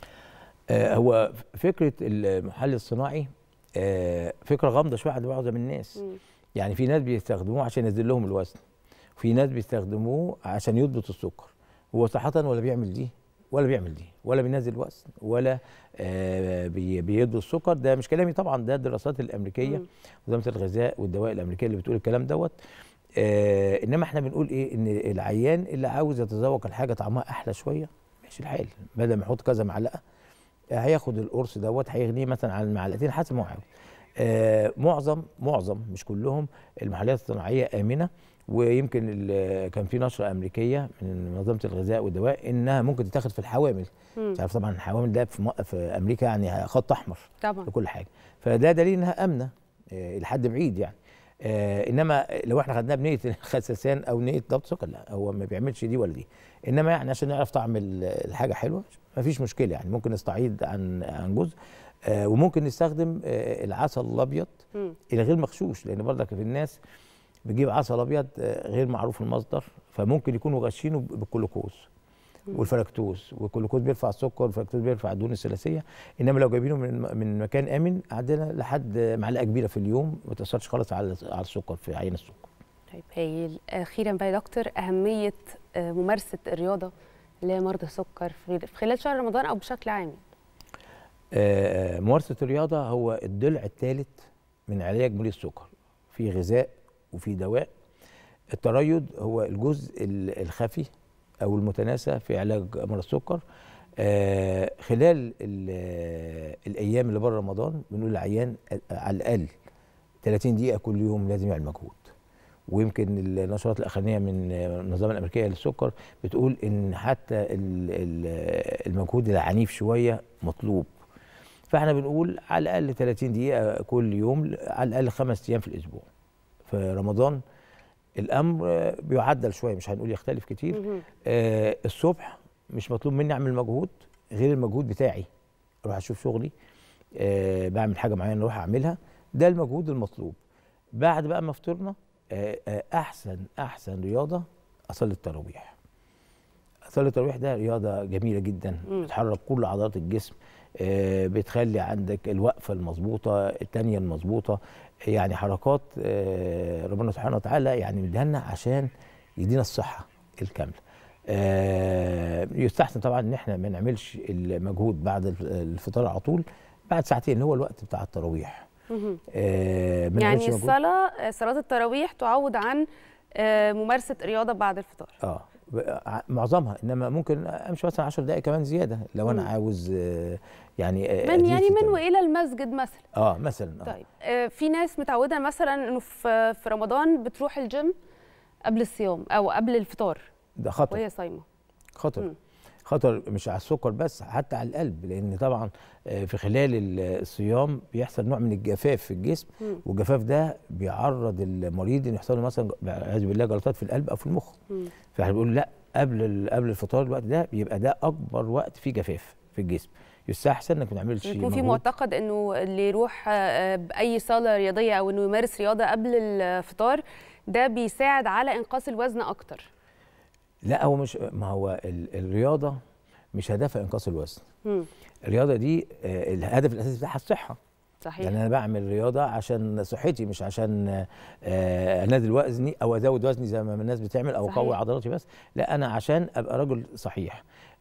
آه، هو فكره المحلل الصناعي آه، فكره غامضه شويه عند معظم الناس مم. يعني في ناس بيستخدموه عشان ينزل لهم الوزن وفي ناس بيستخدموه عشان يضبط السكر هو صراحه ولا بيعمل دي ولا بيعمل دي ولا بينزل وزن ولا آه، بي- بيضبط السكر ده مش كلامي طبعا ده الدراسات الامريكيه مم. منظمه الغذاء والدواء الامريكيه اللي بتقول الكلام دوت آه انما احنا بنقول ايه ان العيان اللي عاوز يتذوق الحاجه طعمها احلى شويه ماشي الحال بدل ما يحط كذا معلقه آه، هياخد القرص دوت هيغنيه مثلا على المعلقتين حسب ما هو عاوز آه معظم معظم مش كلهم المحلات الصناعيه امنه ويمكن ال- كان في نشره امريكيه من منظمه الغذاء والدواء انها ممكن تتاخد في الحوامل مم. مش عارف طبعا الحوامل ده في, م- في امريكا يعني خط احمر طبعا لكل حاجه فده دليل انها امنه آه، لحد بعيد يعني آه انما لو احنا خدناها بنيه الخساسان او نيه ضبط سكر لا هو ما بيعملش دي ولا دي انما يعني عشان نعرف طعم ال- الحاجه حلوه ما فيش مشكله يعني ممكن نستعيد عن عن جزء آه وممكن نستخدم آه العسل الابيض مم. الغير مغشوش لان برضك في الناس بتجيب عسل ابيض آه، غير معروف المصدر فممكن يكونوا غاشينه ب- بالجلوكوز والفركتوز والجلوكوز بيرفع السكر والفركتوز بيرفع الدهون الثلاثيه انما لو جايبينه من من مكان امن عندنا لحد معلقه كبيره في اليوم ما تاثرش خالص على على السكر في عين السكر طيب هايل اخيرا بقى يا دكتور اهميه آه، ممارسه الرياضه لمرضى السكر في في خلال شهر رمضان او بشكل عام آه، ممارسه الرياضه هو الضلع الثالث من علاج مريض السكر في غذاء وفي دواء التريض هو الجزء ال- الخفي او المتناسى في علاج مرض السكر آه، خلال ال- الايام اللي بره رمضان بنقول للعيان على الاقل 30 دقيقه كل يوم لازم يعمل مجهود ويمكن النشرات الاخرانيه من المنظمه الامريكيه للسكر بتقول ان حتى ال- ال- المجهود العنيف شويه مطلوب فاحنا بنقول على الاقل 30 دقيقه كل يوم على الاقل خمس ايام في الاسبوع في رمضان الامر آه، بيعدل شويه مش هنقول يختلف كتير مهم. آه الصبح مش مطلوب مني اعمل مجهود غير المجهود بتاعي اروح اشوف شغلي آه بعمل حاجه معينه اروح اعملها ده المجهود المطلوب بعد بقى ما فطرنا آه آه احسن احسن رياضه اصلي التراويح اصلي التراويح ده رياضه جميله جدا مم. بتحرك كل عضلات الجسم آه بتخلي عندك الوقفه المظبوطه التانيه المظبوطه يعني حركات آه ربنا سبحانه وتعالى يعني مديها عشان يدينا الصحه الكامله آه يستحسن طبعا ان احنا ما نعملش المجهود بعد الف- الفطار على طول بعد ساعتين اللي هو الوقت بتاع التراويح مهم. آه ما يعني نعملش مجهود. الصلاه آه، صلاه التراويح تعوض عن آه، ممارسه رياضه بعد الفطار اه ب- ع- معظمها انما ممكن امشي مثلا 10 دقائق كمان زياده لو انا مم. عاوز آه يعني آه من أزيد يعني في من التمرين. والى المسجد مثلا اه مثلا آه. طيب آه، في ناس متعوده مثلا انه في في رمضان بتروح الجيم قبل الصيام او قبل الفطار ده خطر وهي صايمه خطر مم. خطر مش على السكر بس حتى على القلب لان طبعا آه، في خلال ال- الصيام بيحصل نوع من الجفاف في الجسم مم. والجفاف ده بيعرض المريض ان يحصل له مثلا والعياذ بالله جلطات في القلب او في المخ مم. فاحنا بنقول لا قبل ال- قبل الفطار الوقت ده بيبقى ده اكبر وقت فيه جفاف في الجسم يستحسن انك ما تعملش يكون في مجهود. معتقد انه اللي يروح آه، باي صاله رياضيه او انه يمارس رياضه قبل الفطار ده بيساعد على انقاص الوزن اكتر لا هو مش ما هو ال- الرياضه مش هدفها انقاص الوزن مم. الرياضه دي آه، الهدف الاساسي بتاعها الصحه صحيح يعني انا بعمل رياضه عشان صحتي مش عشان آه، انزل وزني او ازود وزني زي ما الناس بتعمل او صحيح. اقوي عضلاتي بس لا انا عشان ابقى راجل صحيح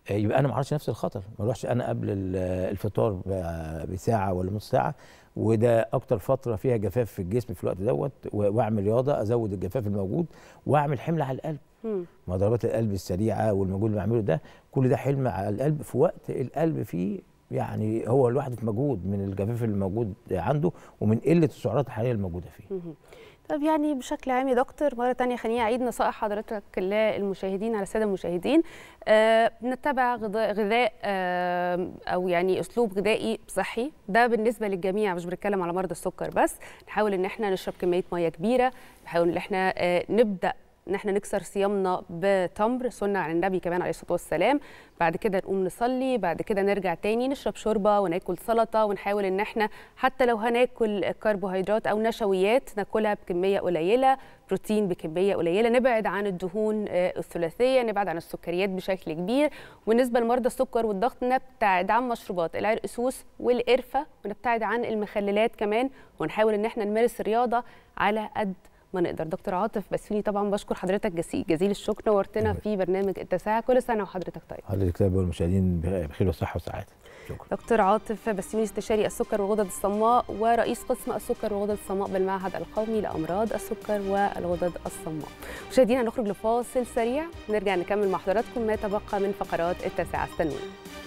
آه، يبقى انا ما اعرضش نفسي للخطر ما اروحش انا قبل ال- الفطار ب- بساعه ولا نص ساعه وده اكتر فتره فيها جفاف في الجسم في الوقت دوت و- واعمل رياضه ازود الجفاف الموجود واعمل حمل على القلب مم. ما ضربات القلب السريعه والمجهود اللي بعمله ده كل ده حلم على القلب في وقت القلب فيه يعني هو لوحده في مجهود من الجفاف اللي موجود عنده ومن قله السعرات الحراريه الموجوده فيه مهم. طب يعني بشكل عام يا دكتور مرة تانية خليني أعيد نصائح حضرتك للمشاهدين على السادة المشاهدين آه نتبع غذاء, غذاء آه أو يعني أسلوب غذائي صحي ده بالنسبة للجميع مش بنتكلم على مرضى السكر بس نحاول إن احنا نشرب كمية مية كبيرة نحاول إن احنا آه نبدأ ان احنا نكسر صيامنا بتمر سنه عن النبي كمان عليه الصلاه والسلام بعد كده نقوم نصلي بعد كده نرجع تاني نشرب شوربه وناكل سلطه ونحاول ان احنا حتى لو هناكل كربوهيدرات او نشويات ناكلها بكميه قليله بروتين بكميه قليله نبعد عن الدهون آه، الثلاثيه نبعد عن السكريات بشكل كبير وبالنسبه لمرضى السكر والضغط نبتعد عن مشروبات العرقسوس والقرفه ونبتعد عن المخللات كمان ونحاول ان احنا نمارس الرياضه على قد ما نقدر دكتور عاطف بسيوني طبعا بشكر حضرتك جزيل, جزيل الشكر نورتنا في برنامج التساعة كل سنه وحضرتك طيب حضرتك طيب والمشاهدين بخير وصحه وسعاده دكتور عاطف بسيوني استشاري السكر والغدد الصماء ورئيس قسم السكر والغدد الصماء بالمعهد القومي لامراض السكر والغدد الصماء مشاهدينا هنخرج لفاصل سريع نرجع نكمل مع حضراتكم ما تبقى من فقرات التاسعه استنونا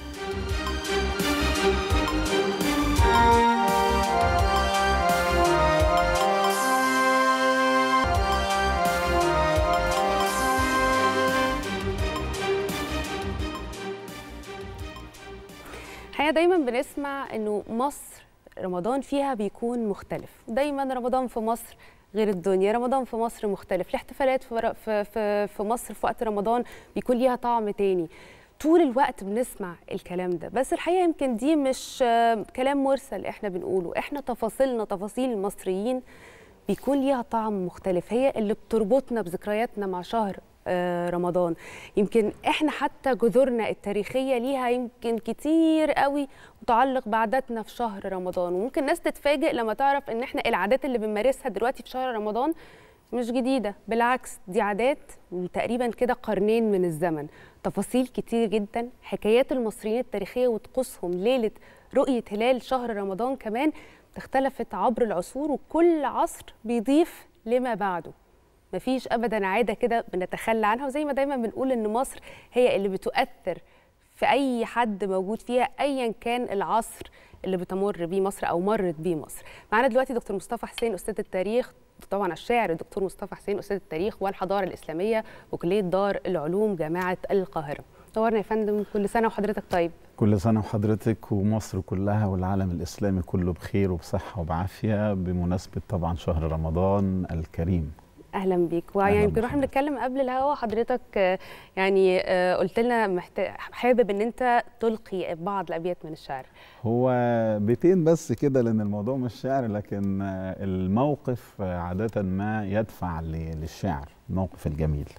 الحقيقه دايما بنسمع انه مصر رمضان فيها بيكون مختلف دايما رمضان في مصر غير الدنيا رمضان في مصر مختلف الاحتفالات في في في, في مصر في وقت رمضان بيكون ليها طعم تاني طول الوقت بنسمع الكلام ده بس الحقيقه يمكن دي مش آه، كلام مرسل احنا بنقوله احنا تفاصيلنا تفاصيل المصريين بيكون ليها طعم مختلف هي اللي بتربطنا بذكرياتنا مع شهر آه، رمضان يمكن احنا حتى جذورنا التاريخيه ليها يمكن كتير قوي متعلق بعاداتنا في شهر رمضان وممكن ناس تتفاجئ لما تعرف ان احنا العادات اللي بنمارسها دلوقتي في شهر رمضان مش جديدة بالعكس دي عادات من تقريبا كده قرنين من الزمن تفاصيل كتير جدا حكايات المصريين التاريخية وطقوسهم ليلة رؤية هلال شهر رمضان كمان اختلفت عبر العصور وكل عصر بيضيف لما بعده مفيش ابدا عاده كده بنتخلى عنها وزي ما دايما بنقول ان مصر هي اللي بتؤثر في اي حد موجود فيها ايا كان العصر اللي بتمر بيه مصر او مرت بيه مصر معانا دلوقتي دكتور مصطفى حسين استاذ التاريخ طبعا الشاعر الدكتور مصطفى حسين استاذ التاريخ والحضاره الاسلاميه وكليه دار العلوم جامعه القاهره نورنا يا فندم كل سنه وحضرتك طيب كل سنة وحضرتك ومصر كلها والعالم الإسلامي كله بخير وبصحة وبعافية بمناسبة طبعا شهر رمضان الكريم اهلا بيك ويعني يمكن واحنا بنتكلم قبل الهوا حضرتك آه، يعني آه، قلت لنا محت- حابب ان انت تلقي بعض الابيات من الشعر هو بيتين بس كده لأن الموضوع مش شعر لكن آه، الموقف آه، عادة ما يدفع ل- للشعر الموقف الجميل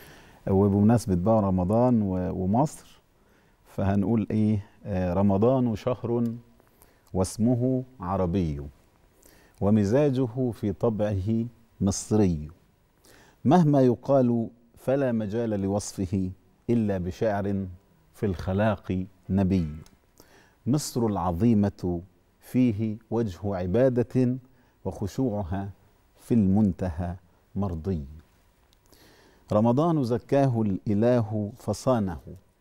وبمناسبة بقى رمضان و- ومصر فهنقول إيه آه، رمضان شهر واسمه عربي ومزاجه في طبعه مصري مهما يقال فلا مجال لوصفه الا بشعر في الخلاق نبي مصر العظيمه فيه وجه عباده وخشوعها في المنتهى مرضي رمضان زكاه الاله فصانه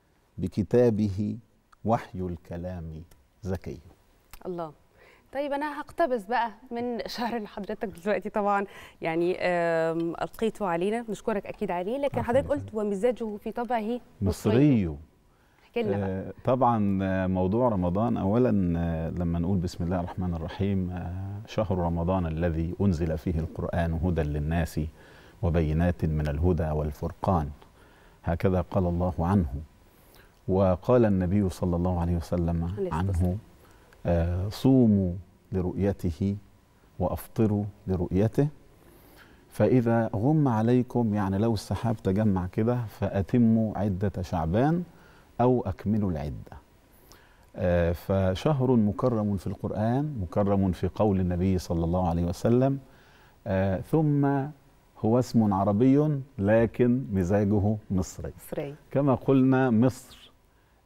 بكتابه وحي الكلام زكي الله طيب انا هقتبس بقى من شعر اللي حضرتك دلوقتي طبعا يعني آم، القيته علينا نشكرك اكيد عليه لكن حضرتك قلت ومزاجه في طبعه مصري احكي لنا بقى آه، طبعا آه، موضوع رمضان اولا آه، لما نقول بسم الله الرحمن الرحيم آه، شهر رمضان الذي انزل فيه القران هدى للناس وبينات من الهدى والفرقان هكذا قال الله عنه وقال النبي صلى الله عليه وسلم عليه الصلاة عنه آه، صوموا لرؤيته وافطروا لرؤيته فإذا غم عليكم يعني لو السحاب تجمع كده فأتموا عدة شعبان أو أكملوا العدة آه، فشهر مكرم في القرآن مكرم في قول النبي صلى الله عليه وسلم آه، ثم هو اسم عربي لكن مزاجه مصري مصري كما قلنا مصر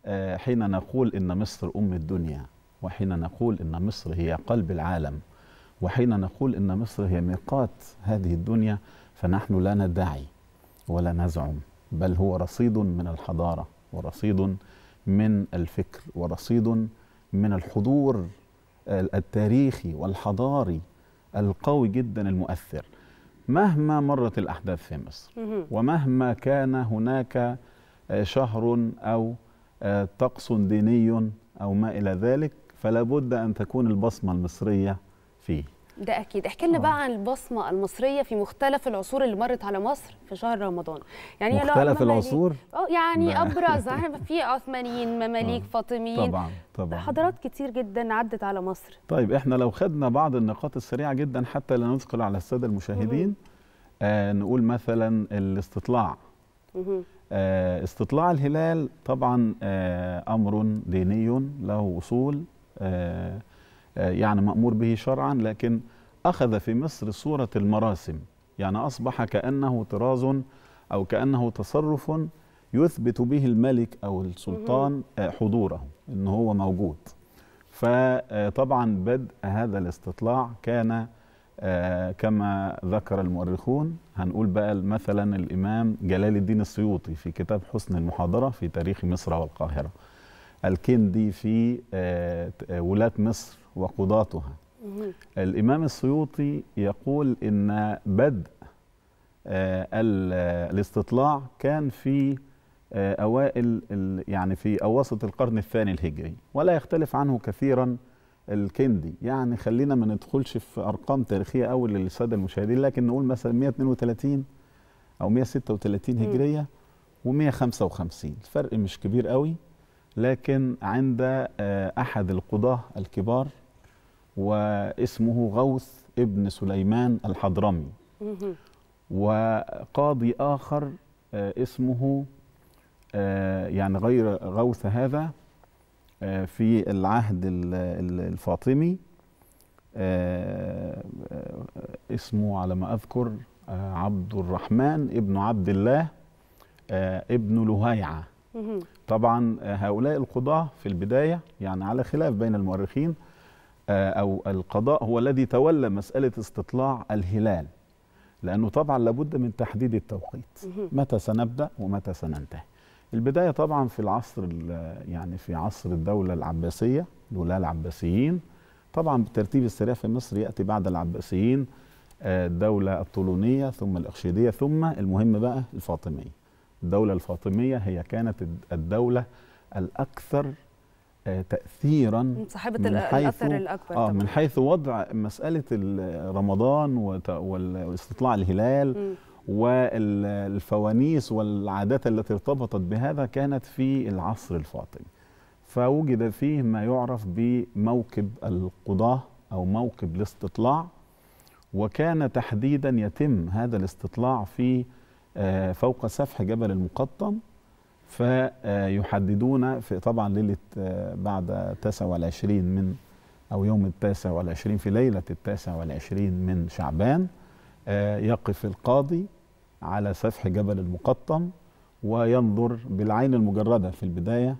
وحين نقول ان مصر ام الدنيا وحين نقول ان مصر هي قلب العالم وحين نقول ان مصر هي ميقات هذه الدنيا فنحن لا ندعي ولا نزعم بل هو رصيد من الحضاره ورصيد من الفكر ورصيد من الحضور التاريخي والحضاري القوي جدا المؤثر مهما مرت الاحداث في مصر ومهما كان هناك شهر او طقس ديني او ما الى ذلك فلا بد ان تكون البصمه المصريه فيه ده اكيد احكي لنا بقى عن البصمه المصريه في مختلف العصور اللي مرت على مصر في شهر رمضان يعني مختلف العصور اه يعني ابرز في عثمانيين مماليك فاطميين طبعا طبعا حضارات كتير جدا عدت على مصر طيب احنا لو خدنا بعض النقاط السريعه جدا حتى لا نثقل على الساده المشاهدين آه نقول مثلا الاستطلاع آه استطلاع الهلال طبعا آه امر ديني له اصول آه يعني مأمور به شرعا لكن أخذ في مصر صورة المراسم يعني أصبح كأنه طراز أو كأنه تصرف يثبت به الملك أو السلطان حضوره إن هو موجود فطبعا بدء هذا الاستطلاع كان كما ذكر المؤرخون هنقول بقى مثلا الإمام جلال الدين السيوطي في كتاب حسن المحاضرة في تاريخ مصر والقاهرة الكندي في ولاة مصر وقضاتها الإمام السيوطي يقول إن بدء الاستطلاع كان في أوائل يعني في أواسط القرن الثاني الهجري ولا يختلف عنه كثيرا الكندي يعني خلينا ما ندخلش في أرقام تاريخية أول للسادة المشاهدين لكن نقول مثلا 132 أو 136 هجرية و155 الفرق مش كبير قوي لكن عند احد القضاه الكبار واسمه غوث ابن سليمان الحضرمي وقاضي اخر اسمه يعني غير غوث هذا في العهد الفاطمي اسمه على ما اذكر عبد الرحمن ابن عبد الله ابن لهيعه طبعا هؤلاء القضاة في البداية يعني على خلاف بين المؤرخين أو القضاء هو الذي تولى مسألة استطلاع الهلال لأنه طبعا لابد من تحديد التوقيت متى سنبدأ ومتى سننتهي البداية طبعا في العصر يعني في عصر الدولة العباسية الولاة العباسيين طبعا بالترتيب السريع في مصر يأتي بعد العباسيين الدولة الطولونية ثم الإخشيدية ثم المهم بقى الفاطمية الدولة الفاطمية هي كانت الدولة الأكثر تأثيرا صاحبة من الأثر الأكبر آه من حيث وضع مسألة رمضان واستطلاع الهلال م. والفوانيس والعادات التي ارتبطت بهذا كانت في العصر الفاطمي فوجد فيه ما يعرف بموكب القضاة أو موكب الاستطلاع وكان تحديدا يتم هذا الاستطلاع في فوق سفح جبل المقطم فيحددون في طبعا ليلة بعد 29 من أو يوم التاسع والعشرين في ليلة التاسع والعشرين من شعبان يقف القاضي على سفح جبل المقطم وينظر بالعين المجردة في البداية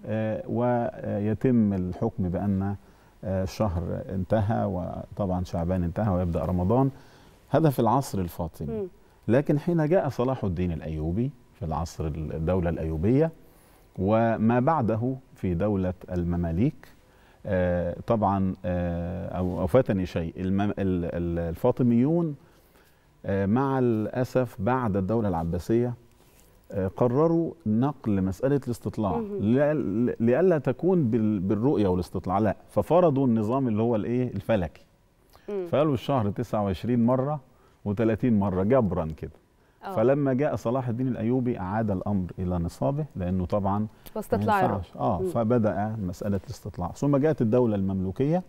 ويتم الحكم بأن الشهر انتهى وطبعا شعبان انتهى ويبدأ رمضان هذا في العصر الفاطمي لكن حين جاء صلاح الدين الايوبي في العصر الدوله الايوبيه وما بعده في دوله المماليك آه طبعا آه او فاتني شيء الفاطميون آه مع الاسف بعد الدوله العباسيه قرروا نقل مساله الاستطلاع لئلا تكون بالرؤيه والاستطلاع لا ففرضوا النظام اللي هو الايه الفلكي فقالوا الشهر 29 مره و30 مره جبرا كده أوه. فلما جاء صلاح الدين الايوبي اعاد الامر الى نصابه لانه طبعا واستطلاع اه م. فبدا مساله الاستطلاع ثم جاءت الدوله المملوكيه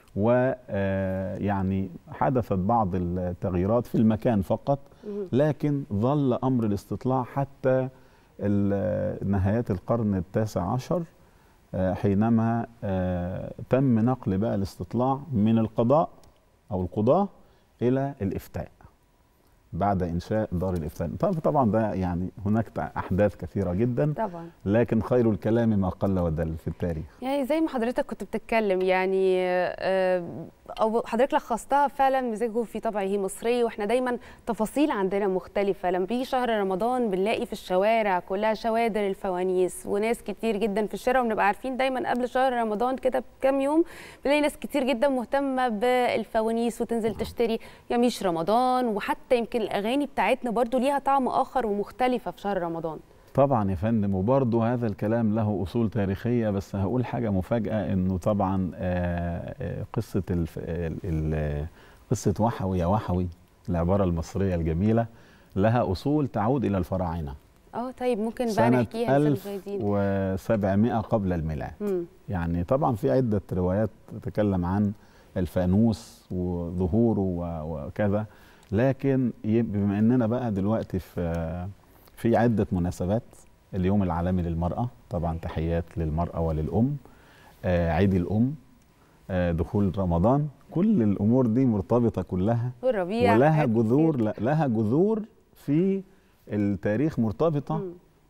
ويعني حدثت بعض التغييرات في المكان فقط لكن ظل امر الاستطلاع حتى نهايات القرن التاسع عشر حينما تم نقل بقى الاستطلاع من القضاء او القضاه الى الافتاء بعد انشاء دار الافتاء طب- طبعا ده يعني هناك تع- احداث كثيره جدا طبعا لكن خير الكلام ما قل ودل في التاريخ يعني زي ما حضرتك كنت بتتكلم يعني آه، او حضرتك لخصتها فعلا مزاجه في طبعه مصري واحنا دايما تفاصيل عندنا مختلفه لما بيجي شهر رمضان بنلاقي في الشوارع كلها شوادر الفوانيس وناس كتير جدا في الشارع وبنبقى عارفين دايما قبل شهر رمضان كده بكام يوم بنلاقي ناس كتير جدا مهتمه بالفوانيس وتنزل تشتري يميش رمضان وحتى يمكن الاغاني بتاعتنا برضو ليها طعم اخر ومختلفه في شهر رمضان طبعا يا فندم وبرضه هذا الكلام له اصول تاريخيه بس هقول حاجه مفاجاه انه طبعا آه، آه، قصه الف... ال- ال- قصه وحوي يا وحوي العباره المصريه الجميله لها اصول تعود الى الفراعنه اه طيب ممكن بقى سنه نحكيها للمشاهدين 1700 قبل الميلاد مم. يعني طبعا في عده روايات تتكلم عن الفانوس وظهوره و- وكذا لكن ي- بما اننا بقى دلوقتي في في عده مناسبات اليوم العالمي للمراه طبعا تحيات للمراه وللام آه عيد الام آه دخول رمضان كل الامور دي مرتبطه كلها والربيع ولها حاجات جذور لا لها جذور في التاريخ مرتبطه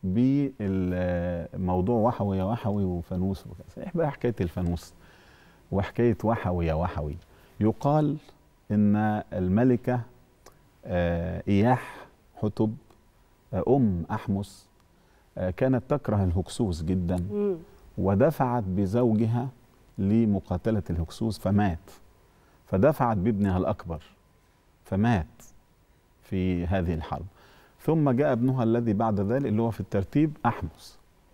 بموضوع وحوي يا وحوي وفانوس وكذا ايه بقى حكايه الفانوس وحكايه وحوي يا وحوي يقال ان الملكه آه، اياح حتب آه، ام احمس آه، كانت تكره الهكسوس جدا مم. ودفعت بزوجها لمقاتله الهكسوس فمات فدفعت بابنها الاكبر فمات في هذه الحرب ثم جاء ابنها الذي بعد ذلك اللي هو في الترتيب احمس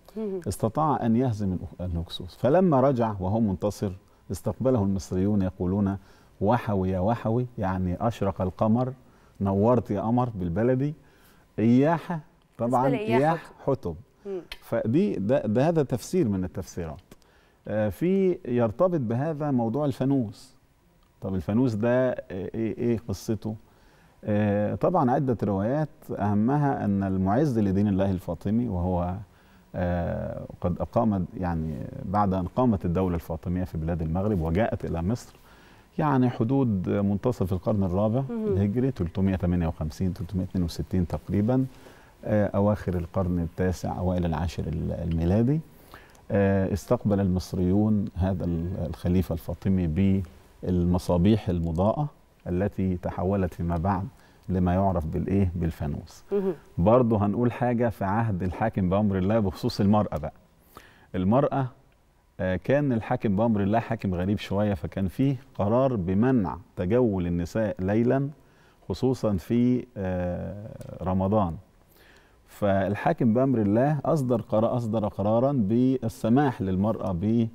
استطاع ان يهزم الأخ- الهكسوس فلما رجع وهو منتصر استقبله المصريون يقولون وحوي يا وحوي يعني اشرق القمر نورت يا قمر بالبلدي اياحه طبعا بالنسبة لإياح اياح حتب مم. فدي ده, ده هذا تفسير من التفسيرات آه، في يرتبط بهذا موضوع الفانوس طب الفانوس ده آه، ايه ايه قصته آه، طبعا عدة روايات أهمها أن المعز لدين الله الفاطمي وهو آه، قد أقام يعني بعد أن قامت الدولة الفاطمية في بلاد المغرب وجاءت إلى مصر يعني حدود منتصف القرن الرابع مهم. الهجري 358 362 تقريبا آه، أواخر القرن التاسع أوائل العاشر الميلادي آه، استقبل المصريون هذا الخليفة الفاطمي بالمصابيح المضاءة التي تحولت فيما بعد لما يعرف بالايه بالفانوس برضه هنقول حاجه في عهد الحاكم بامر الله بخصوص المراه بقى المراه آه، كان الحاكم بامر الله حاكم غريب شويه فكان فيه قرار بمنع تجول النساء ليلا خصوصا في آه، رمضان فالحاكم بامر الله اصدر قرار اصدر قرارا بالسماح للمراه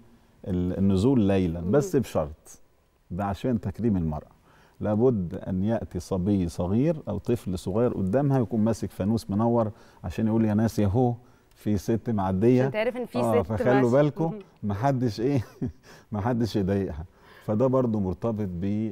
بالنزول ليلا بس بشرط ده عشان تكريم المراه لابد ان ياتي صبي صغير او طفل صغير قدامها يكون ماسك فانوس منور عشان يقول يا ناس ياهو في ست معديه عشان تعرف إن في آه ست فخلوا ماشية. بالكم مهم. محدش ايه محدش يضايقها فده برضو مرتبط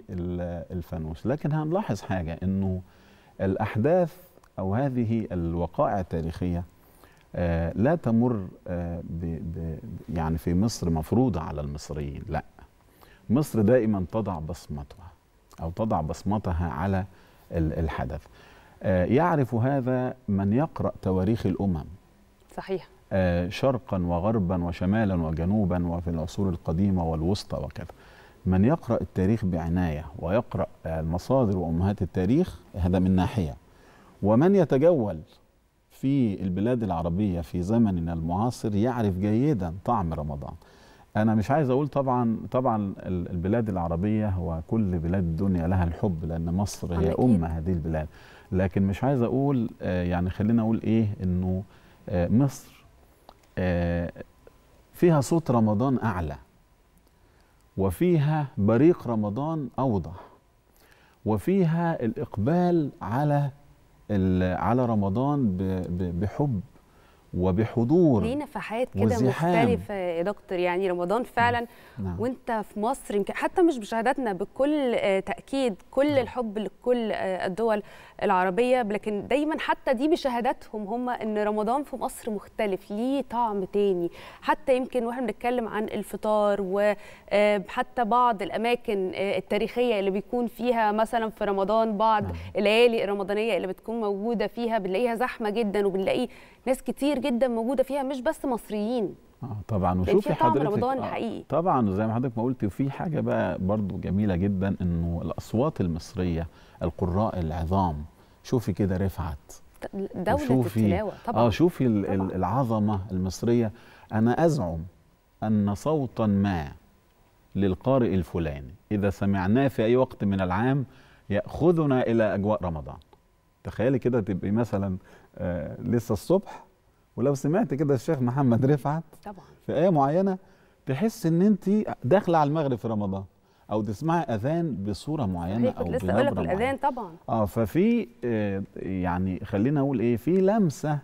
بالفانوس لكن هنلاحظ حاجه انه الاحداث او هذه الوقائع التاريخيه آه لا تمر آه ب ب يعني في مصر مفروضه على المصريين لا مصر دائما تضع بصمتها او تضع بصمتها على ال- الحدث آه يعرف هذا من يقرا تواريخ الامم صحيح آه، شرقا وغربا وشمالا وجنوبا وفي العصور القديمة والوسطى وكذا من يقرأ التاريخ بعناية ويقرأ آه، المصادر وأمهات التاريخ هذا من ناحية ومن يتجول في البلاد العربية في زمننا المعاصر يعرف جيدا طعم رمضان أنا مش عايز أقول طبعا طبعا ال- البلاد العربية وكل بلاد الدنيا لها الحب لأن مصر هي أكيد. أم هذه البلاد لكن مش عايز أقول آه، يعني خلينا أقول إيه إنه آه، مصر آه، فيها صوت رمضان أعلى وفيها بريق رمضان أوضح وفيها الإقبال على ال- على رمضان ب- ب- بحب وبحضور ليه نفحات كده وزحام. مختلفة يا دكتور يعني رمضان فعلا نعم. وانت في مصر يمكن حتى مش بشهاداتنا بكل آه، تأكيد كل الحب لكل آه، الدول العربية لكن دايما حتى دي بشهاداتهم هم ان رمضان في مصر مختلف ليه طعم تاني حتى يمكن واحنا بنتكلم عن الفطار وحتى بعض الأماكن آه، التاريخية اللي بيكون فيها مثلا في رمضان بعض الليالي الرمضانية اللي بتكون موجودة فيها بنلاقيها زحمة جدا وبنلاقي ناس كتير جدا موجودة فيها مش بس مصريين اه طبعا لأن وشوفي فيها طعم حضرتك رمضان آه، الحقيقي. طبعا وزي ما حضرتك ما قلتي وفي حاجه بقى برضو جميله جدا انه الاصوات المصريه القراء العظام شوفي كده رفعت دولة وشوفي- التلاوة طبعا اه شوفي ال- ال- العظمه المصريه انا ازعم ان صوتا ما للقارئ الفلاني اذا سمعناه في اي وقت من العام ياخذنا الى اجواء رمضان تخيلي كده تبقي مثلا آه لسه الصبح ولو سمعت كده الشيخ محمد رفعت طبعا في ايه معينه تحس ان انت داخله على المغرب في رمضان او تسمعي اذان بصوره معينه صحيح او كنت لسه اقول لك بنبره معينه الاذان طبعا اه ففي آه يعني خلينا اقول ايه في لمسه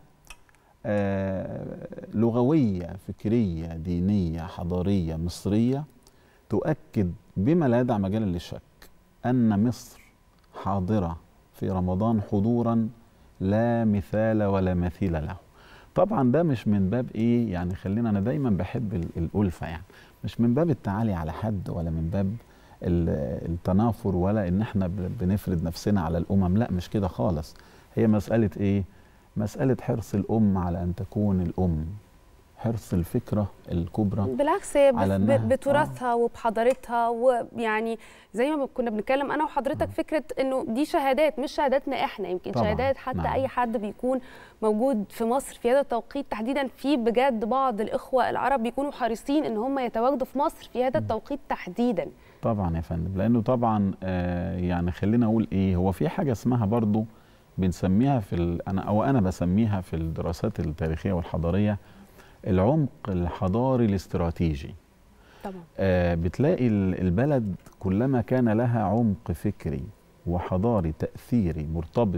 آه لغويه فكريه دينيه حضاريه مصريه تؤكد بما لا يدع مجالا للشك ان مصر حاضره في رمضان حضورا لا مثال ولا مثيل له طبعا ده مش من باب ايه يعني خلينا انا دايما بحب ال- الالفه يعني مش من باب التعالي على حد ولا من باب ال- التنافر ولا ان احنا ب- بنفرض نفسنا على الامم لا مش كده خالص هي مساله ايه مساله حرص الام على ان تكون الام حرص الفكره الكبرى بالعكس هي على بس- إنها- ب- بتراثها وبحضارتها ويعني زي ما كنا بنتكلم انا وحضرتك فكره انه دي شهادات مش شهاداتنا احنا يمكن طبعاً، شهادات حتى نعم. اي حد بيكون موجود في مصر في هذا التوقيت تحديدا في بجد بعض الاخوه العرب بيكونوا حريصين ان هم يتواجدوا في مصر في هذا التوقيت تحديدا طبعا يا فندم لانه طبعا آه يعني خلينا اقول ايه هو في حاجه اسمها برضو بنسميها في ال- انا او انا بسميها في الدراسات التاريخيه والحضاريه العمق الحضاري الاستراتيجي طبعا آه بتلاقي ال- البلد كلما كان لها عمق فكري وحضاري تاثيري مرتبط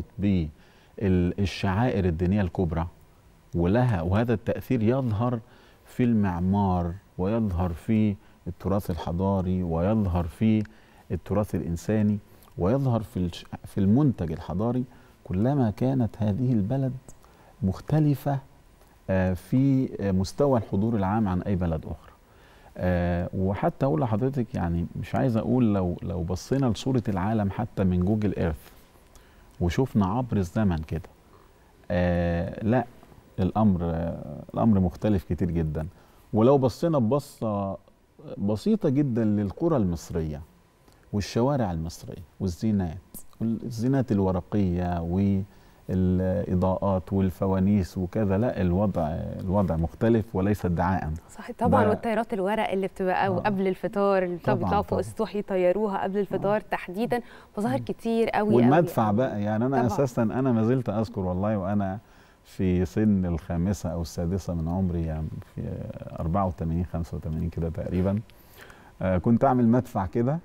بالشعائر الدينيه الكبرى ولها وهذا التاثير يظهر في المعمار ويظهر في التراث الحضاري ويظهر في التراث الانساني ويظهر في الش- في المنتج الحضاري كلما كانت هذه البلد مختلفه آه، في آه، مستوى الحضور العام عن اي بلد اخرى آه، وحتى اقول لحضرتك يعني مش عايز اقول لو لو بصينا لصوره العالم حتى من جوجل ايرث وشفنا عبر الزمن كده آه لا الامر آه الامر مختلف كتير جدا ولو بصينا ببصه بسيطه جدا للقرى المصريه والشوارع المصريه والزينات والزينات الورقيه والاضاءات والفوانيس وكذا لا الوضع الوضع مختلف وليس ادعاء صحيح طبعا ده- والطيارات الورق اللي بتبقى أو قبل الفطار اللي طبعاً، بيطلعوا فوق طبعاً. السطوح يطيروها قبل الفطار تحديدا مظاهر كتير قوي والمدفع قوي بقى يعني انا طبعاً. اساسا انا ما زلت اذكر والله وانا في سن الخامسه او السادسه من عمري يعني في 84 85 كده تقريبا آه كنت اعمل مدفع كده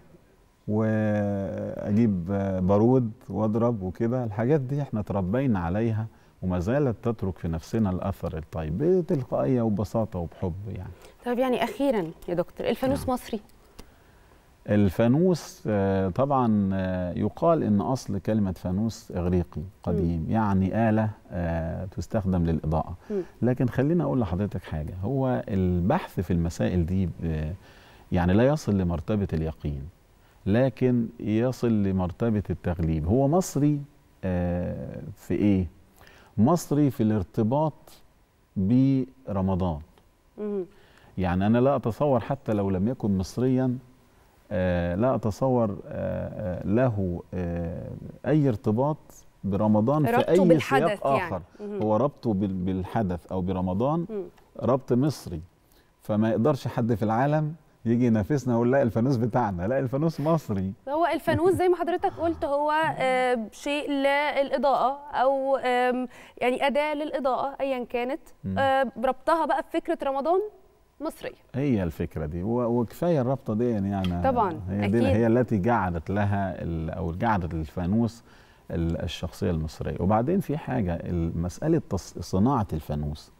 واجيب آه، بارود واضرب وكده الحاجات دي احنا تربينا عليها وما زالت تترك في نفسنا الاثر الطيب بتلقائيه وببساطه وبحب يعني طيب يعني اخيرا يا دكتور الفانوس مصري الفانوس آه، طبعا آه، يقال ان اصل كلمه فانوس اغريقي قديم يعني اله آه، تستخدم للاضاءه مم. لكن خليني اقول لحضرتك حاجه هو البحث في المسائل دي ب- يعني لا يصل لمرتبه اليقين لكن يصل لمرتبه التغليب هو مصري آه، في ايه مصري في الارتباط برمضان مم. يعني انا لا اتصور حتى لو لم يكن مصريا آه لا اتصور آه آه له آه اي ارتباط برمضان في ربطه اي بالحدث سياق يعني. اخر مهم. هو ربطه بال- بالحدث او برمضان مم. ربط مصري فما يقدرش حد في العالم يجي ينافسنا ويقول لا الفانوس بتاعنا لا الفانوس مصري هو الفانوس زي ما حضرتك قلت هو آه، شيء للإضاءة أو آم، يعني أداة للإضاءة أيا كانت مم. آه، ربطها بقى بفكرة رمضان مصرية هي الفكره دي و- وكفايه الرابطه دي يعني طبعاً، هي دي أكيد. هي التي جعلت لها ال- او جعلت الفانوس ال- الشخصيه المصريه وبعدين في حاجه ال- مساله تص- صناعه الفانوس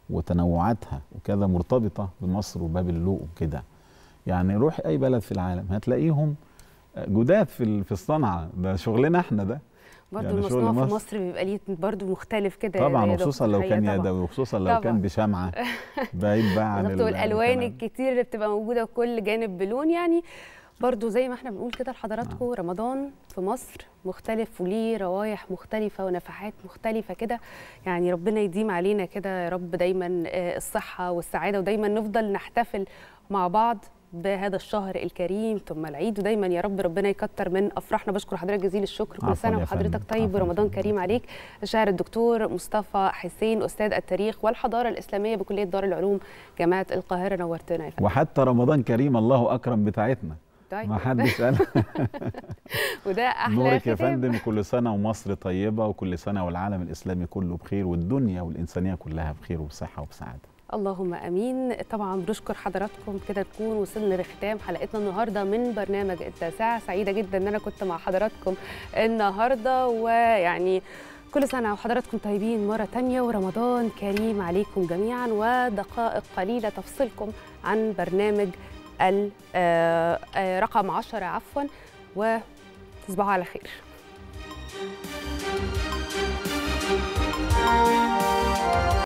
وتنوعاتها وكذا مرتبطه بمصر وباب اللوق وكده يعني روح اي بلد في العالم هتلاقيهم جداد في ال- في الصنعه ده شغلنا احنا ده برضه يعني شغل المصنوع في مصر. مصر بيبقى ليه برضه مختلف كده طبعا يا وخصوصا دكتور لو كان حقيقة طبعاً. يدوي وخصوصا لو طبعاً. كان بشمعه بعيد بقى عن بالظبط ال- والالوان الكلام. الكتير اللي بتبقى موجوده كل جانب بلون يعني برضو زي ما احنا بنقول كده لحضراتكم رمضان في مصر مختلف وليه روايح مختلفة ونفحات مختلفة كده يعني ربنا يديم علينا كده يا رب دايما آه، الصحة والسعادة ودايما نفضل نحتفل مع بعض بهذا الشهر الكريم ثم العيد ودايما يا رب ربنا يكتر من افراحنا بشكر حضرتك جزيل الشكر كل عفواً سنه يا وحضرتك فندم. طيب ورمضان كريم عليك الشاعر الدكتور مصطفى حسين استاذ التاريخ والحضاره الاسلاميه بكليه دار العلوم جامعه القاهره نورتنا يا فندم وحتى رمضان كريم الله اكرم بتاعتنا طيب. ما حدش قال وده احلى نورك يا ختام. فندم كل سنه ومصر طيبه وكل سنه والعالم الاسلامي كله بخير والدنيا والانسانيه كلها بخير وبصحه وبسعاده اللهم امين طبعا بنشكر حضراتكم كده نكون وصلنا لختام حلقتنا النهارده من برنامج التاسعه سعيده جدا ان انا كنت مع حضراتكم النهارده ويعني كل سنه وحضراتكم طيبين مره تانية ورمضان كريم عليكم جميعا ودقائق قليله تفصلكم عن برنامج ال- آه، آه، رقم 10 عفوا وتصبحوا على خير